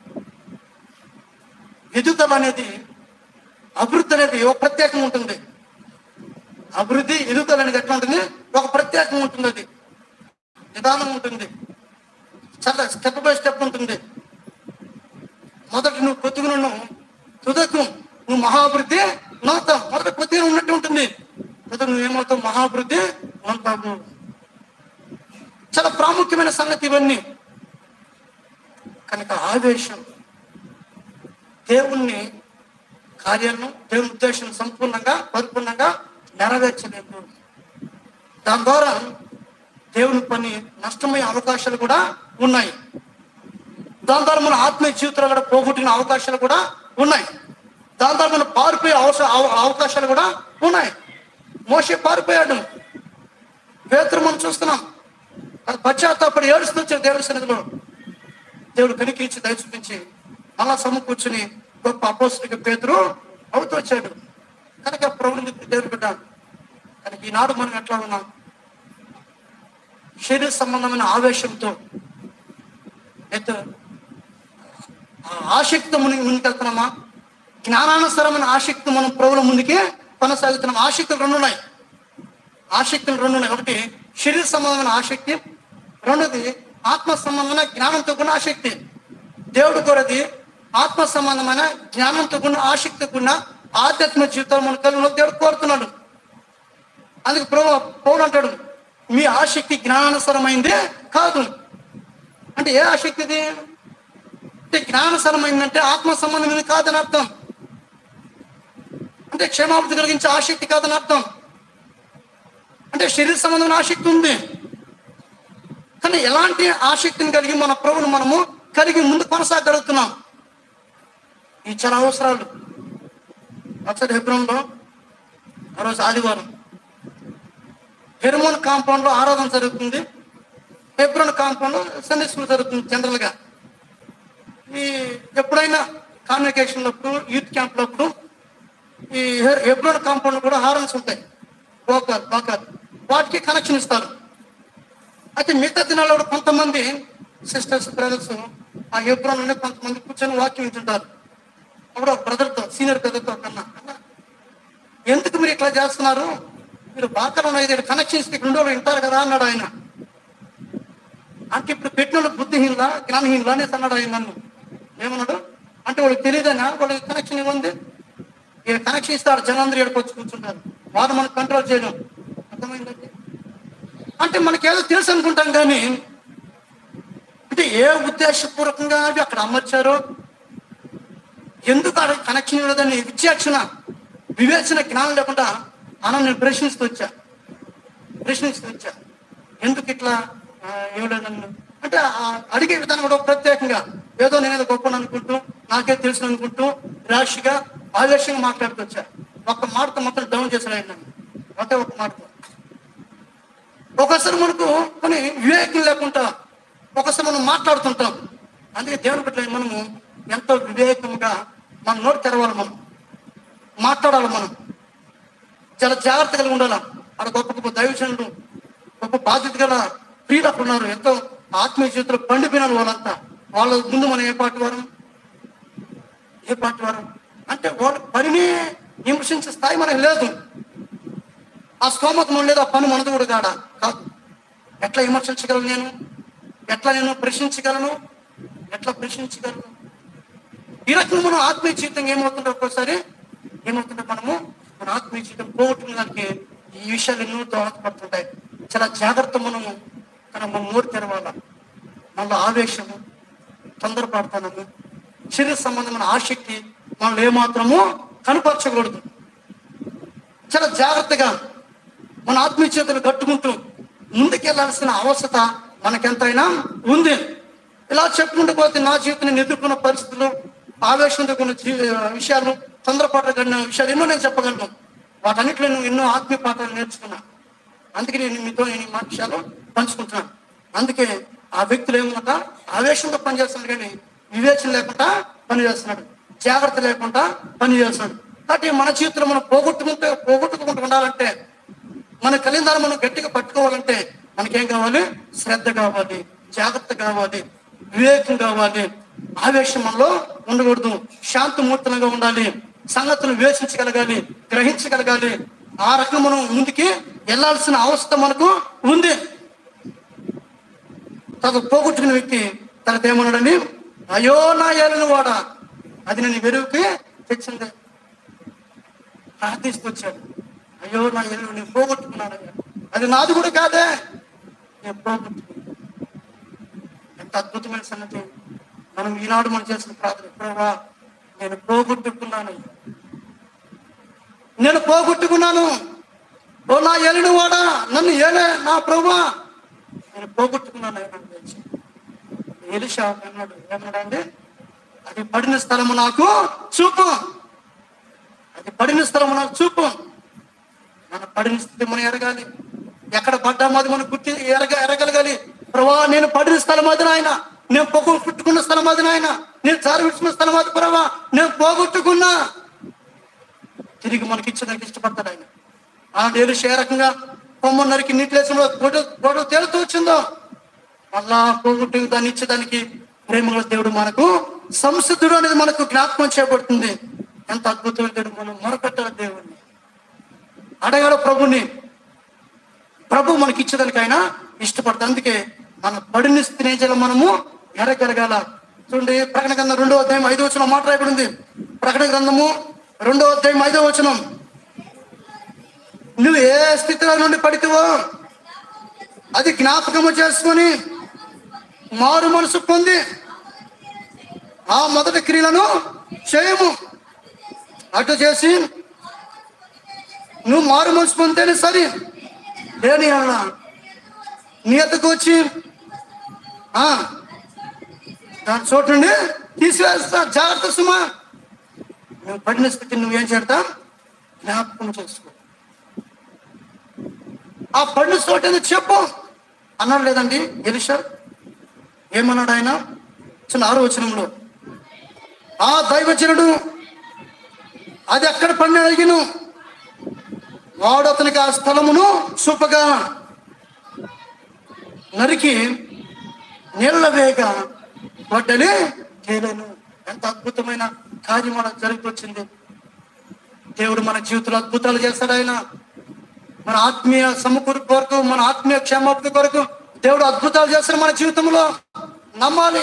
ఎదుగుదల అనేది అభివృద్ధి అనేది ఒక ప్రత్యేకంగా ఉంటుంది అభివృద్ధి ఎదుగుదల అనేది ఎట్లా ఉంటుంది ఒక ప్రత్యేకంగా ఉంటుంది అది విధానం ఉంటుంది చాలా స్టెప్ బై స్టెప్ ఉంటుంది మొదట నువ్వు కొద్దిగా నువ్వు తుదకు నువ్వు మహాభివృద్ధి నవ్వుతావు మొదట కొద్దిగా ఉన్నట్టు ఉంటుంది తుదకు నువ్వు ఏమవుతావు మహాభివృద్ధి నవ్వుతావు చాలా ప్రాముఖ్యమైన సంగతి ఇవన్నీ కనుక ఆవేశం దేవుణ్ణి కార్యాలను దేవుని ఉద్దేశం సంపూర్ణంగా పరిపూర్ణంగా నెరవేర్చలేదు దాని ద్వారా దేవుని పని నష్టమయ్యే అవకాశాలు కూడా ఉన్నాయి దాని ద్వారా మన ఆత్మీయ జీవితంలో కూడా పోగొట్టిన అవకాశాలు కూడా ఉన్నాయి దాని ద్వారా మనం పారిపోయే అవసర అవ- అవకాశాలు కూడా ఉన్నాయి మోసే పారిపోయాడు పేతురు మనం చూస్తున్నాం అది పశ్చాత్తాపడి ఏడుస్తూ వచ్చాడు దేవుడి సన్నిధిలో దేవుడు కనికించి దయ చూపించి మళ్ళా సమకూర్చుని గొప్ప అపోస్తుడికి పేతురు అవుతూ వచ్చాడు కనుక ప్రభుని దేవుడు బిడ్డ కనుక ఈనాడు మనం ఎట్లా ఉన్నాం శరీర సంబంధమైన ఆవేశంతో అయితే ఆ ఆసక్తితో ముందుకు ముందుకెళ్తున్నామా జ్ఞానానుసరమైన ఆసక్తి మనం ప్రభుల ముందుకే కొనసాగుతున్నాం ఆసక్తులు రెండు ఉన్నాయి ఆసక్తులు రెండు ఉన్నాయి ఒకటి శరీర సంబంధమైన ఆసక్తి రెండోది ఆత్మ సంబంధమైన జ్ఞానంతో కూడిన ఆసక్తి దేవుడు కోరది ఆత్మ సంబంధమైన జ్ఞానంతో కూడిన ఆసక్తి కూడిన ఆధ్యాత్మిక జీవితం మన కలిగిన దేవుడు కోరుతున్నాడు అందుకే ప్రభు పౌరు అంటాడు మీ ఆసక్తి జ్ఞానానుసరమైందే కాదు అంటే ఏ ఆసక్తి ఇది అంటే జ్ఞానసరమైందంటే ఆత్మ సంబంధమైనది కాదని అర్థం అంటే క్షేమాభివృద్ధి కలిగించే ఆసక్తి కాదని అర్థం అంటే శరీర సంబంధమైన ఆసక్తి ఉంది కానీ ఎలాంటి ఆసక్తిని కలిగి మన ప్రభువును మనము కలిగి ముందు కొనసాగలుగుతున్నాం ఈ చాలా అవసరాలు ఒకసారి హెబ్రోన్లో ఆ రోజు ఆదివారం హెర్మోన్ కాంపౌండ్ లో ఆరాధన జరుగుతుంది హెబ్రోన్ కాంపౌండ్ లో సండే స్కూల్ జరుగుతుంది జనరల్ గా ఈ ఎప్పుడైనా కాన్వకేషన్ అప్పుడు యూత్ క్యాంప్ అప్పుడు ఈ హె- హెబ్రోన్ కాంపౌండ్ కూడా హారన్స్ ఉంటాయి బోకర్ బోకర్ వాటికి కనెక్షన్ ఇస్తారు అయితే మిగతా దినాల్లో కూడా కొంతమంది సిస్టర్స్ బ్రదర్స్ ఆ హెబ్రోన్ లోనే కొంతమంది కూర్చొని వాక్యం వింటుంటారు అప్పుడు ఒక బ్రదర్తో సీనియర్ బ్రదర్తో కన్నా "అన్నా, ఎందుకు మీరు ఇట్లా చేస్తున్నారు మీరు బాకలో ఐదు కనెక్షన్స్ ఇక్కడ ఉండేవాళ్ళు వింటారు కదా అన్నాడు ఆయన అంటే ఇప్పుడు పెట్టిన వాళ్ళు బుద్ధిహీనులా జ్ఞానహీనులా అనేసి అన్నాడు ఆయన నన్ను ఏమన్నాడు అంటే వాళ్ళకి తెలియదనా వాళ్ళకి కనెక్షన్ ఇవ్వండి ఈ కనెక్షన్ ఇస్తారు జనాందరూ ఏడుకొచ్చి కూర్చుంటారు వారు మనం కంట్రోల్ చేయడం అర్థమైందండి అంటే మనకి ఏదో తెలుసు అనుకుంటాం కానీ అంటే ఏ ఉద్దేశపూర్వకంగా అవి అక్కడ అమర్చారో ఎందుకు అక్కడ కనెక్షన్ ఇవ్వలేదని విచక్షణ వివేచన జ్ఞానం లేకుండా అన్న నేను ప్రశ్నిస్తూ వచ్చా ప్రశ్నిస్తూ వచ్చా ఎందుకు ఇట్లా ఆ, ఇవ్వలేదన్ను అంటే ఆ అడిగే విధానం కూడా ప్రత్యేకంగా ఏదో నేను ఏదో గొప్ప అనుకుంటూ నాకే తెలుసు అనుకుంటూ రాశిగా ఆవేశంగా మాట్లాడుతూ వచ్చా ఒక్క మాటతో మొత్తం డౌన్ చేశాడు ఆయన నన్ను. ఒకే ఒక మాటతో ఒకసారి మనకు కొన్ని వివేకం లేకుండా ఒకసారి మనం మాట్లాడుతుంటాం అందుకే దేవుని బిడ్డ మనము ఎంతో వివేకంగా మన నోరు తెరవాలి మనం మాట్లాడాలి మనం చాలా జాగ్రత్త కలిగి ఉండాలి ఆడ గొప్ప గొప్ప దైవజనులు గొప్ప బాధ్యత గల క్రీడకు ఉన్నారు ఎంతో ఆత్మీయ జీవితంలో పండిపోయినారు వాళ్ళంతా వాళ్ళ ముందు మనం ఏ పాటి వారం ఏ పాటి వారం అంటే వాళ్ళ పనిని విమర్శించే స్థాయి మనకు లేదు ఆ స్తోమత మనం లేదు ఆ పని మనది కూడా కాడా కాదు ఎట్లా విమర్శించగలను నేను ఎట్లా నేను ప్రశ్నించగలను ఎట్లా ప్రశ్నించగలను ఈ రకంగా మనం ఆత్మీయ జీవితం ఏమవుతుందో ఒక్కోసారి ఏమవుతుందో మనము మన ఆత్మీయ జీవితం పోగొట్టుకున్న దానికి ఈ విషయాలు ఎన్నో దోహదపడుతుంటాయి చాలా జాగ్రత్త మనము కానీ మన నోరు తెరవాల మనలో ఆవేశము తొందరపడతానము శరీర సంబంధమైన ఆసక్తి మనలో ఏమాత్రము కనపరచకూడదు చాలా జాగ్రత్తగా మన ఆత్మీయ చేతులు కట్టుకుంటూ ముందుకెళ్లాల్సిన అవసరత మనకెంతైనా ఉంది ఇలా చెప్పుకుంటూ పోతే నా జీవితం నేను ఎదుర్కొన్న పరిస్థితులు ఆవేశంతో కొన్ని జీ- విషయాలు తొందరపాటు కలిగిన విషయాలు ఎన్నో నేను చెప్పగలను వాటన్నిటిలో నేను ఎన్నో ఆత్మీయ పాఠాలు నేర్చుకున్నా అందుకే నేను మీతో నేను ఈ విషయాలు పంచుకుంటున్నాను అందుకే ఆ వ్యక్తులు ఏమన్నట ఆవేశంతో పనిచేస్తున్నాడు కానీ వివేచన లేకుండా పనిచేస్తున్నాడు జాగ్రత్త లేకుండా పనిచేస్తున్నాడు కాబట్టి మన జీవితంలో మనం పోగొట్టుకుంటే పోగొట్టుకుంటూ ఉండాలంటే మన కలిందాన్ని మనం గట్టిగా పట్టుకోవాలంటే మనకేం కావాలి శ్రద్ధ కావాలి జాగ్రత్త కావాలి వివేకం కావాలి ఆవేశం మనలో ఉండకూడదు శాంతమూర్తనంగా ఉండాలి సంగతులు వివేచించగలగాలి గ్రహించగలగాలి ఆ రకంగా మనం ముందుకి వెళ్ళాల్సిన అవసరం మనకు ఉంది తను పోగొట్టుకున్న వ్యక్తి తనతో ఏమన్నాడని అయ్యో నా ఏలను వాడ అది నేను వెలుగుకి తెచ్చింది ప్రార్థిస్తూ వచ్చాడు అయ్యో నా ఏలు నేను పోగొట్టుకున్నాను అయ్యా. అది నాది కూడా కాదే నేను పోగొట్టుకున్నాను ఎంత అద్భుతమైన సంగతి మనం ఈనాడు మనం చేసిన ప్రార్థన ప్రభా నేను పోగొట్టుకున్నాను నేను పోగొట్టుకున్నాను ఓ నా ఏలిన వాడా నన్ను ఏలే నా ప్రభా నేను పోగొట్టుకున్నాను ఆయన ఎలిషా అన్నాడు ఏమన్నాడండి అది పడిన స్థలము నాకు చూపు అది పడిన స్థలము నాకు చూపు మన పడిన స్థితి మనం ఎరగాలి ఎక్కడ పడ్డామో అది మనం గుర్తి ఎరగ ఎరగలగాలి ప్రభా నేను పడిన స్థలం అది నాయన నేను పోగొట్టుకున్న స్థలం అది నాయన నేను జారి విడిచిన స్థలం అది ప్రభా నేను పోగొట్టుకున్నా తిరిగి మనకి ఇచ్చేదానికి ఇష్టపడతాడు ఆయన ఆ నేను ఏ రకంగా కొమ్మ నరికి నీటిలేసిన గొడవ గొడవ తేలుతూ వచ్చిందో మళ్ళా పోగొట్టు దాన్ని ఇచ్చేదానికి ప్రేమగల దేవుడు మనకు సంసిద్ధుడు అనేది మనకు జ్ఞాపకం చేయబడుతుంది ఎంత అద్భుతమైన దేవుడు మనం మొరపెట్టాలి దేవుడిని అడగాల ప్రభుని ప్రభు మనకి ఇచ్చేదానికి ఆయన ఇష్టపడతాడు అందుకే మన పడిన స్థితిని మనము ఎరగలగాల చూడండి ప్రకటన గ్రంథం రెండో అధ్యాయం ఐదో వచనం మాట రాయబడింది ప్రకటన గ్రంథము రెండో అధ్యాయం ఐదో వచనం నువ్వు ఏ స్థితిలో నుండి పడితేవో అది జ్ఞాపకము చేసుకొని మారు మనసు పొంది ఆ మొదటి క్రియలను చేయము అటు చేసి నువ్వు మారు మనసు పొందితేనే సరే లేని అన్న నీ ఎద్దకు వచ్చి ఆ, దాని చోటుండి తీసివేస్తా జాగ్రత్త సుమా నువ్వు పడిన స్థితిని నువ్వేం చేడతా జ్ఞాపకం చేసుకో ఆ పడిన చోట ఏదో చెప్పు అన్నాడు లేదండి ఎలిషా ఏమన్నాడు ఆయన చిన్న ఆరో వచనంలో ఆ దైవజనుడు అది ఎక్కడ పడిన అడిగిను వాడు అతనికి ఆ స్థలమును చూపగా నరికి నీళ్ళ వేగ వడ్డని తేలేను ఎంత అద్భుతమైన కార్యం మన జరుగుతొచ్చింది దేవుడు మన జీవితంలో అద్భుతాలు చేస్తాడు ఆయన మన ఆత్మీయ సమకూరు కొరకు మన ఆత్మీయ క్షేమాభివృద్ధి కొరకు దేవుడు అద్భుతాలు చేస్తాడు మన జీవితంలో నమ్మాలి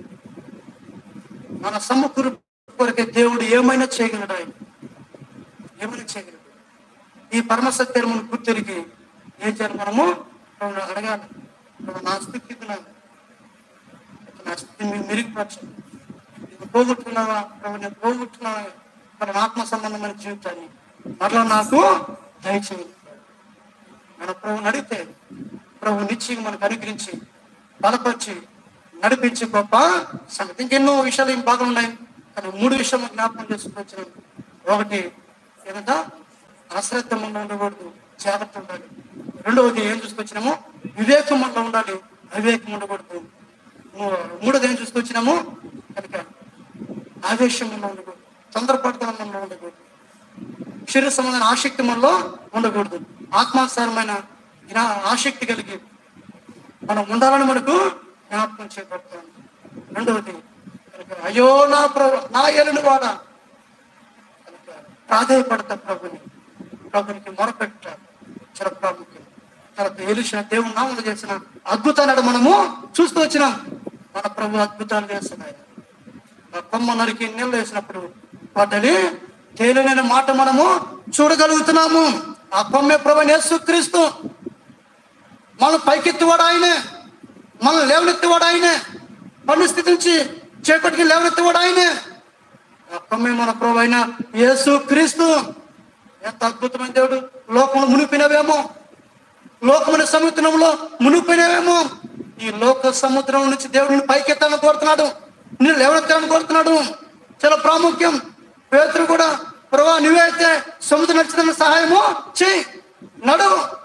మన సమకూరు కొరకే దేవుడు ఏమైనా చేయగలడు ఆయన ఏమైనా చేయగలడు ఈ పరమ సత్యాన్ని గుర్తిరిగి ఏం చేయాలి మనము ప్రభువుని అడగాలి ప్రభు, నా స్థితి ఇది నాది. నా స్థితి మీరు మెరుగుపరచండి ఇది పోగొట్టుకున్నావా ప్రభు నేను పోగొట్టుకున్నావా మన ఆత్మ సంబంధమైన జీవితాన్ని మరలా నాకు దయచేయి మన ప్రభుని అడిగితే ప్రభు నిశ్చయం మనకు అనుగ్రహించి బలపరిచి నడిపించి గొప్ప సంగతి ఇంకెన్నో విషయాలు ఏం బాగా ఉన్నాయి కానీ మూడు విషయాలు జ్ఞాపకం చేసుకొచ్చిన ఒకటి ఏదంటా అశ్రద్ధ మనలో ఉండకూడదు జాగ్రత్త ఉండాలి రెండవది ఏం చూసుకొచ్చినాము వివేకం మనలో ఉండాలి అవివేకం ఉండకూడదు మూ- మూడోది ఏం చూసుకొచ్చినాము కనుక ఆవేశం మనలో ఉండకూడదు తొందరపడతనం మనలో ఉండకూడదు శరీర సంబంధమైన ఆసక్తి మనలో ఉండకూడదు ఆత్మానుసారమైన జ్ఞా ఆసక్తి కలిగి మనం ఉండాలని మనకు జ్ఞాపకం చేపడతాం రెండవది కనుక అయ్యో నా ప్రభు నా ఏలుని వాడ కనుక ప్రాధాయపడతా ప్రభుని ప్రభునికి మొరపెట్ట చాలా ప్రాముఖ్యం తర్వాత ఏలిసిన దేవుని నామలు చేసిన అద్భుతాలు మనము చూస్తూ వచ్చినాం మన ప్రభు అద్భుతాలు చేస్తున్నాయి ఆ కొమ్మ నరికి నీళ్ళు వేసినప్పుడు వాటిని తేలిన మాట మనము చూడగలుగుతున్నాము ఆ కొమ్మే ప్రభు యేసు క్రీస్తు మనం పైకెత్తివాడు ఆయనే మనం లేవనెత్తివాడు ఆయనే పన్ను స్థితి నుంచి చేపటికి లేవనెత్తివాడు ఆయనే ఆ కొమ్మే మన ప్రభు అయిన యేసు క్రీస్తు ఎంత అద్భుతమైన దేవుడు లోకంలో మునిపినవేమో లోకమైన సముద్రంలో మునిగిపోయినావేమో ఈ లోక సముద్రం నుంచి దేవుడిని పైకెత్తాలని కోరుతున్నాడు నేను లేవనెత్తాలని కోరుతున్నాడు చాలా ప్రాముఖ్యం పేతురు కూడా ప్రభా నువ్వే అయితే సముద్రం నడిచిన సహాయము చెయ్యి నడు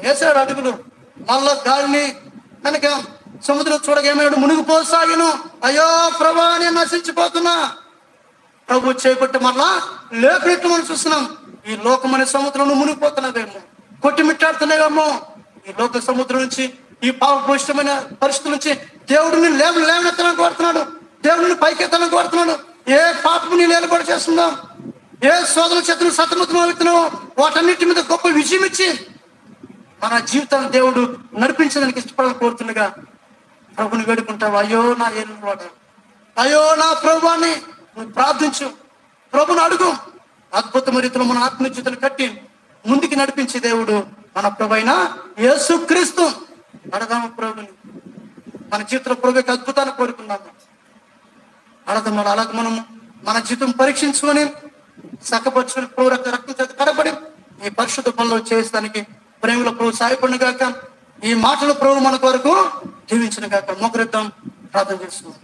వేసాడు అడుగులు మళ్ళా గాలిని కనుక సముద్రం చూడగా ఏమైనాడు మునిగిపోసాగిను అయ్యో ప్రభా నేను నశించిపోతున్నా ప్రభు చేపట్టి మళ్ళా లేపినట్టు మనం చూస్తున్నాం ఈ లోకమనే సముద్రంలో మునిగిపోతున్నదేమో కొట్టిమిట్టాడుతున్నాయేమో ఈ లోక సముద్రం నుంచి ఈ పాపభూషితమైన పరిస్థితుల నుంచి దేవుడిని లేవ లేవనెత్తడానికి కోరుతున్నాడు దేవుడిని పైకెత్తడానికి కోరుతున్నాడు ఏ పాపము నీ లేలుబడి చేస్తున్నాం ఏ సోదరుల చేతులు సతమతం అవుతున్నావో వాటన్నిటి మీద గొప్ప విజయం ఇచ్చి మన జీవితాన్ని దేవుడు నడిపించడానికి ఇష్టపడాలని కోరుతుండగా ప్రభుని వేడుకుంటావు అయ్యో నా ఏలువాడు అయ్యో నా ప్రభువాన్ని నువ్వు ప్రార్థించు ప్రభుని అడుగు అద్భుతమైన రీతిలో మన ఆత్మజీవితాన్ని కట్టి ముందుకు నడిపించే దేవుడు మన ప్రభు అయిన యేసు క్రీస్తు అడదాము ప్రభుని మన జీవితంలో ప్రభు యొక్క అద్భుతాన్ని కోరుకున్నాము అడదాము అలాగే మనం మన జీవితం పరీక్షించుకొని సక్కపరుచుకొని ప్రభు రక్త రక్తం చేత కడబడి ఈ పరిశుద్ధ పనులు చేసడానికి ప్రేమలో ప్రభు సాయపడిన గాక ఈ మాటలు ప్రభు మన కొరకు దీవించిన గాక మొకరిద్దాం ప్రార్థన చేస్తున్నాం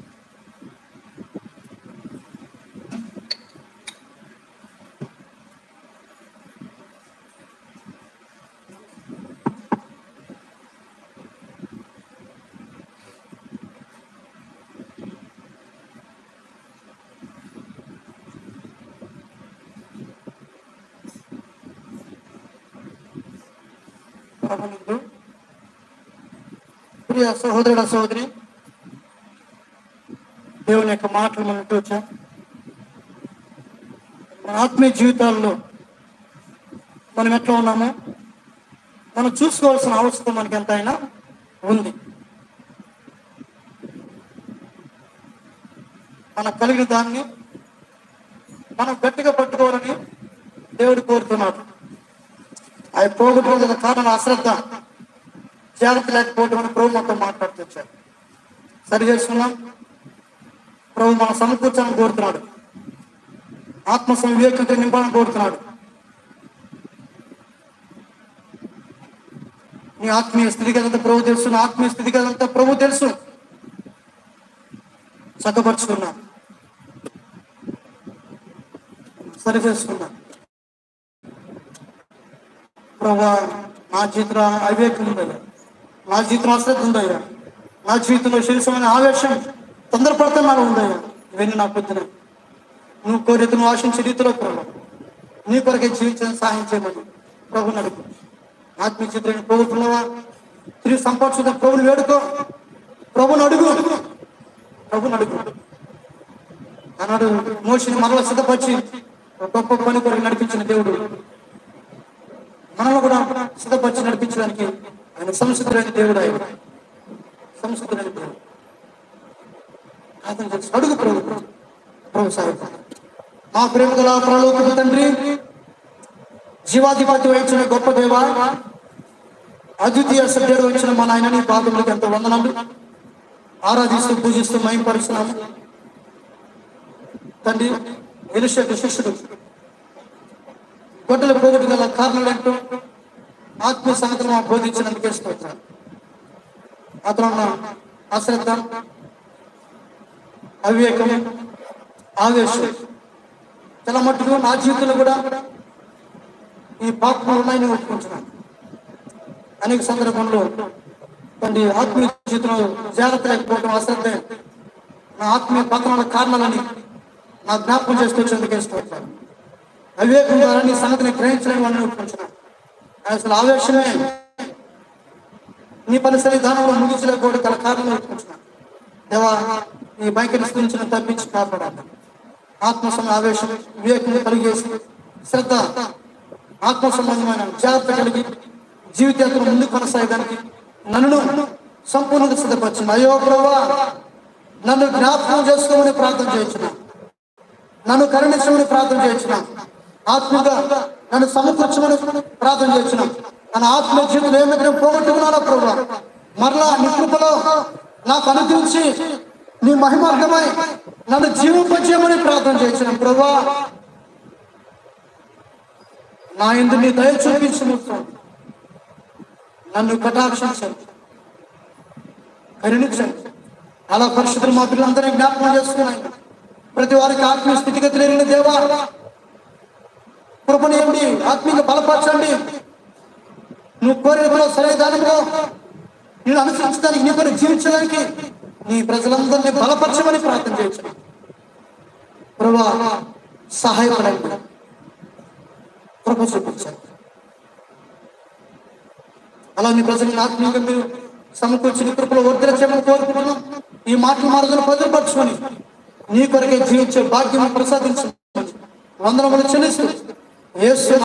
ప్రభునందు ప్రియ సహోదరుడ సహోదరి దేవుని యొక్క మాటలు మనం వచ్చాం మన ఆత్మీయ జీవితాల్లో మనం ఎట్లా ఉన్నామో మనం చూసుకోవాల్సిన అవసరం మనకి ఎంతైనా ఉంది మనకు కలిగిన దాన్ని మనం గట్టిగా పట్టుకోవాలని దేవుడు కోరుతున్నాడు అవి పోగొట్టుకున్న కారణం అశ్రద్ధ జాగ్రత్త లేకపోవడం అని ప్రభు మొత్తం మాట్లాడుతూ వచ్చారు సరి చేసుకున్నాం ప్రభు మన సమకూర్చాలని కోరుతున్నాడు ఆత్మ సంవివేకంతో నింపాలని కోరుతున్నాడు నీ ఆత్మీయ స్థితిగతంతా ప్రభు తెలుసు నా ఆత్మీయ స్థితిగతంతా ప్రభు తెలుసు చక్కపరుచుకున్నాం సరి చేసుకున్నాం ప్రభా నా జీవితంలో అవివేకం ఉందయ్యా నా జీవితంలో అశ్రద్ధ ఉందయ్యా నా జీవితంలో శరీరమైన ఆవేశం తొందరపడతా నాకు ఉందయ్యా ఇవన్నీ నాకు వద్దున నువ్వు కోరిక నువ్వు ఆశించే రీతిలో ప్రభు నీ కొరకే జీవించడం సహాయం చేయమని ప్రభు నడుపు ఆత్మీయ చిత్రాన్ని పోగొట్టున్నావా తిరిగి సంపాదించుకున్న ప్రభుని వేడుకో ప్రభుని అడుగు ప్రభుని అడుగు అన్నాడు మోషిని మరల సిద్ధపరిచి ఒక గొప్ప పని కొరకు నడిపించిన దేవుడు మనలో కూడా సిద్ధపరిచి నడిపించడానికి ఆయన సంస్కృతులైన దేవుడు ఆయన సంస్కృతులైన దేవుడు అతను తెలుసు అడుగు ప్రభు ప్రభు సాయం మా ప్రేమ గల ప్రలోకపు తండ్రి జీవాధిపతి వహించిన గొప్ప దేవ అద్వితీయ సభ్యుడు వచ్చిన మా నాయన నీ పాదములకు ఎంత వందనాలు ఆరాధిస్తూ పూజిస్తూ మయంపరుస్తున్నాము తండ్రి ఎలుషకు శిష్యుడు గొడ్డలు పోగొట్టు గల కారణాలు ఏంటో ఆత్మీయ సంగతులు మాకు బోధించినందుకే స్తోత్రం అతను ఉన్న అశ్రద్ధ అవివేకం ఆవేశం చాలా మట్టుకు నా జీవితంలో కూడా ఈ పాపలు ఉన్నాయని ఒప్పుకుంటున్నాను అనేక సందర్భంలో కొన్ని ఆత్మీయ జీవితంలో జాగ్రత్త లేకపోవడం అశ్రద్ధ నా ఆత్మీయ పతనాల కారణాలని నా జ్ఞాపకం చేసుకొచ్చేందుకే స్తోత్రం అవివేకం ద్వారా నీ సంగతిని గ్రహించలేని వాళ్ళని ఒప్పుకుంటున్నాను అసలు ఆవేశమే నీ పరిసర విధానంలో ముగించలేకపోవడం గల కారణం ఒప్పుకుంటున్నాను దేవా నీ బైకని స్థితించిన తప్పించి కాపాడాలి ఆత్మ సమ ఆవేశం వివేకం కలిగేసి శ్రద్ధ ఆత్మ సంబంధమైన జాగ్రత్త కలిగి జీవితాంతం ముందుకు కొనసాగడానికి నన్ను సంపూర్ణంగా సిద్ధపరిచింది అయ్యో ప్రభా నన్ను జ్ఞాపకం చేసుకోమని ప్రార్థన చేయించున్నాను నన్ను కరుణించమని ప్రార్థన చేయించున్నాం ఆత్మగా నన్ను సమకూర్చమని ప్రార్థన చేయించున్నాం మన ఆత్మ జీవితం ఏమైనా పోగొట్టుకున్నానో ప్రభు మరలా నీ కృపలో నాకు అనుగ్రహించి నీ మహిమార్థమై నన్ను జీవింపజేయమని ప్రార్థన చేయించున్నాం ప్రభా నా ఇందు నీ దయ చూపించము నన్ను కటాక్షించండి కరుణించండి అలా పరిశుద్ధులు మా పిల్లలందరినీ జ్ఞాపకం చేసుకున్నాయి ప్రతి వారికి ఆత్మీయ స్థితిగతి లేని దేవా కృపణీయండి ఆత్మీయ బలపరచండి నువ్వు నువ్వు కోరికలో సరైదానంగా నేను అనుసరించడానికి నీ కొరకు జీవించడానికి నీ ప్రజలందరినీ బలపరచమని ప్రార్థన చేయొచ్చు ప్రభా సహాయపడండి కృప చూపించండి అలా మీ ప్రజలను ఆత్మీయంగా మీరు సమకూర్చి నీ కృపలో వర్ధరచేమని కోరుకుంటున్నాం ఈ మాటలు మార్గంలో భద్రపరచుకొని నీ కొరకే జీవించే భాగ్యం ప్రసాదించమని వందనములు చెల్లిస్తూ యేసు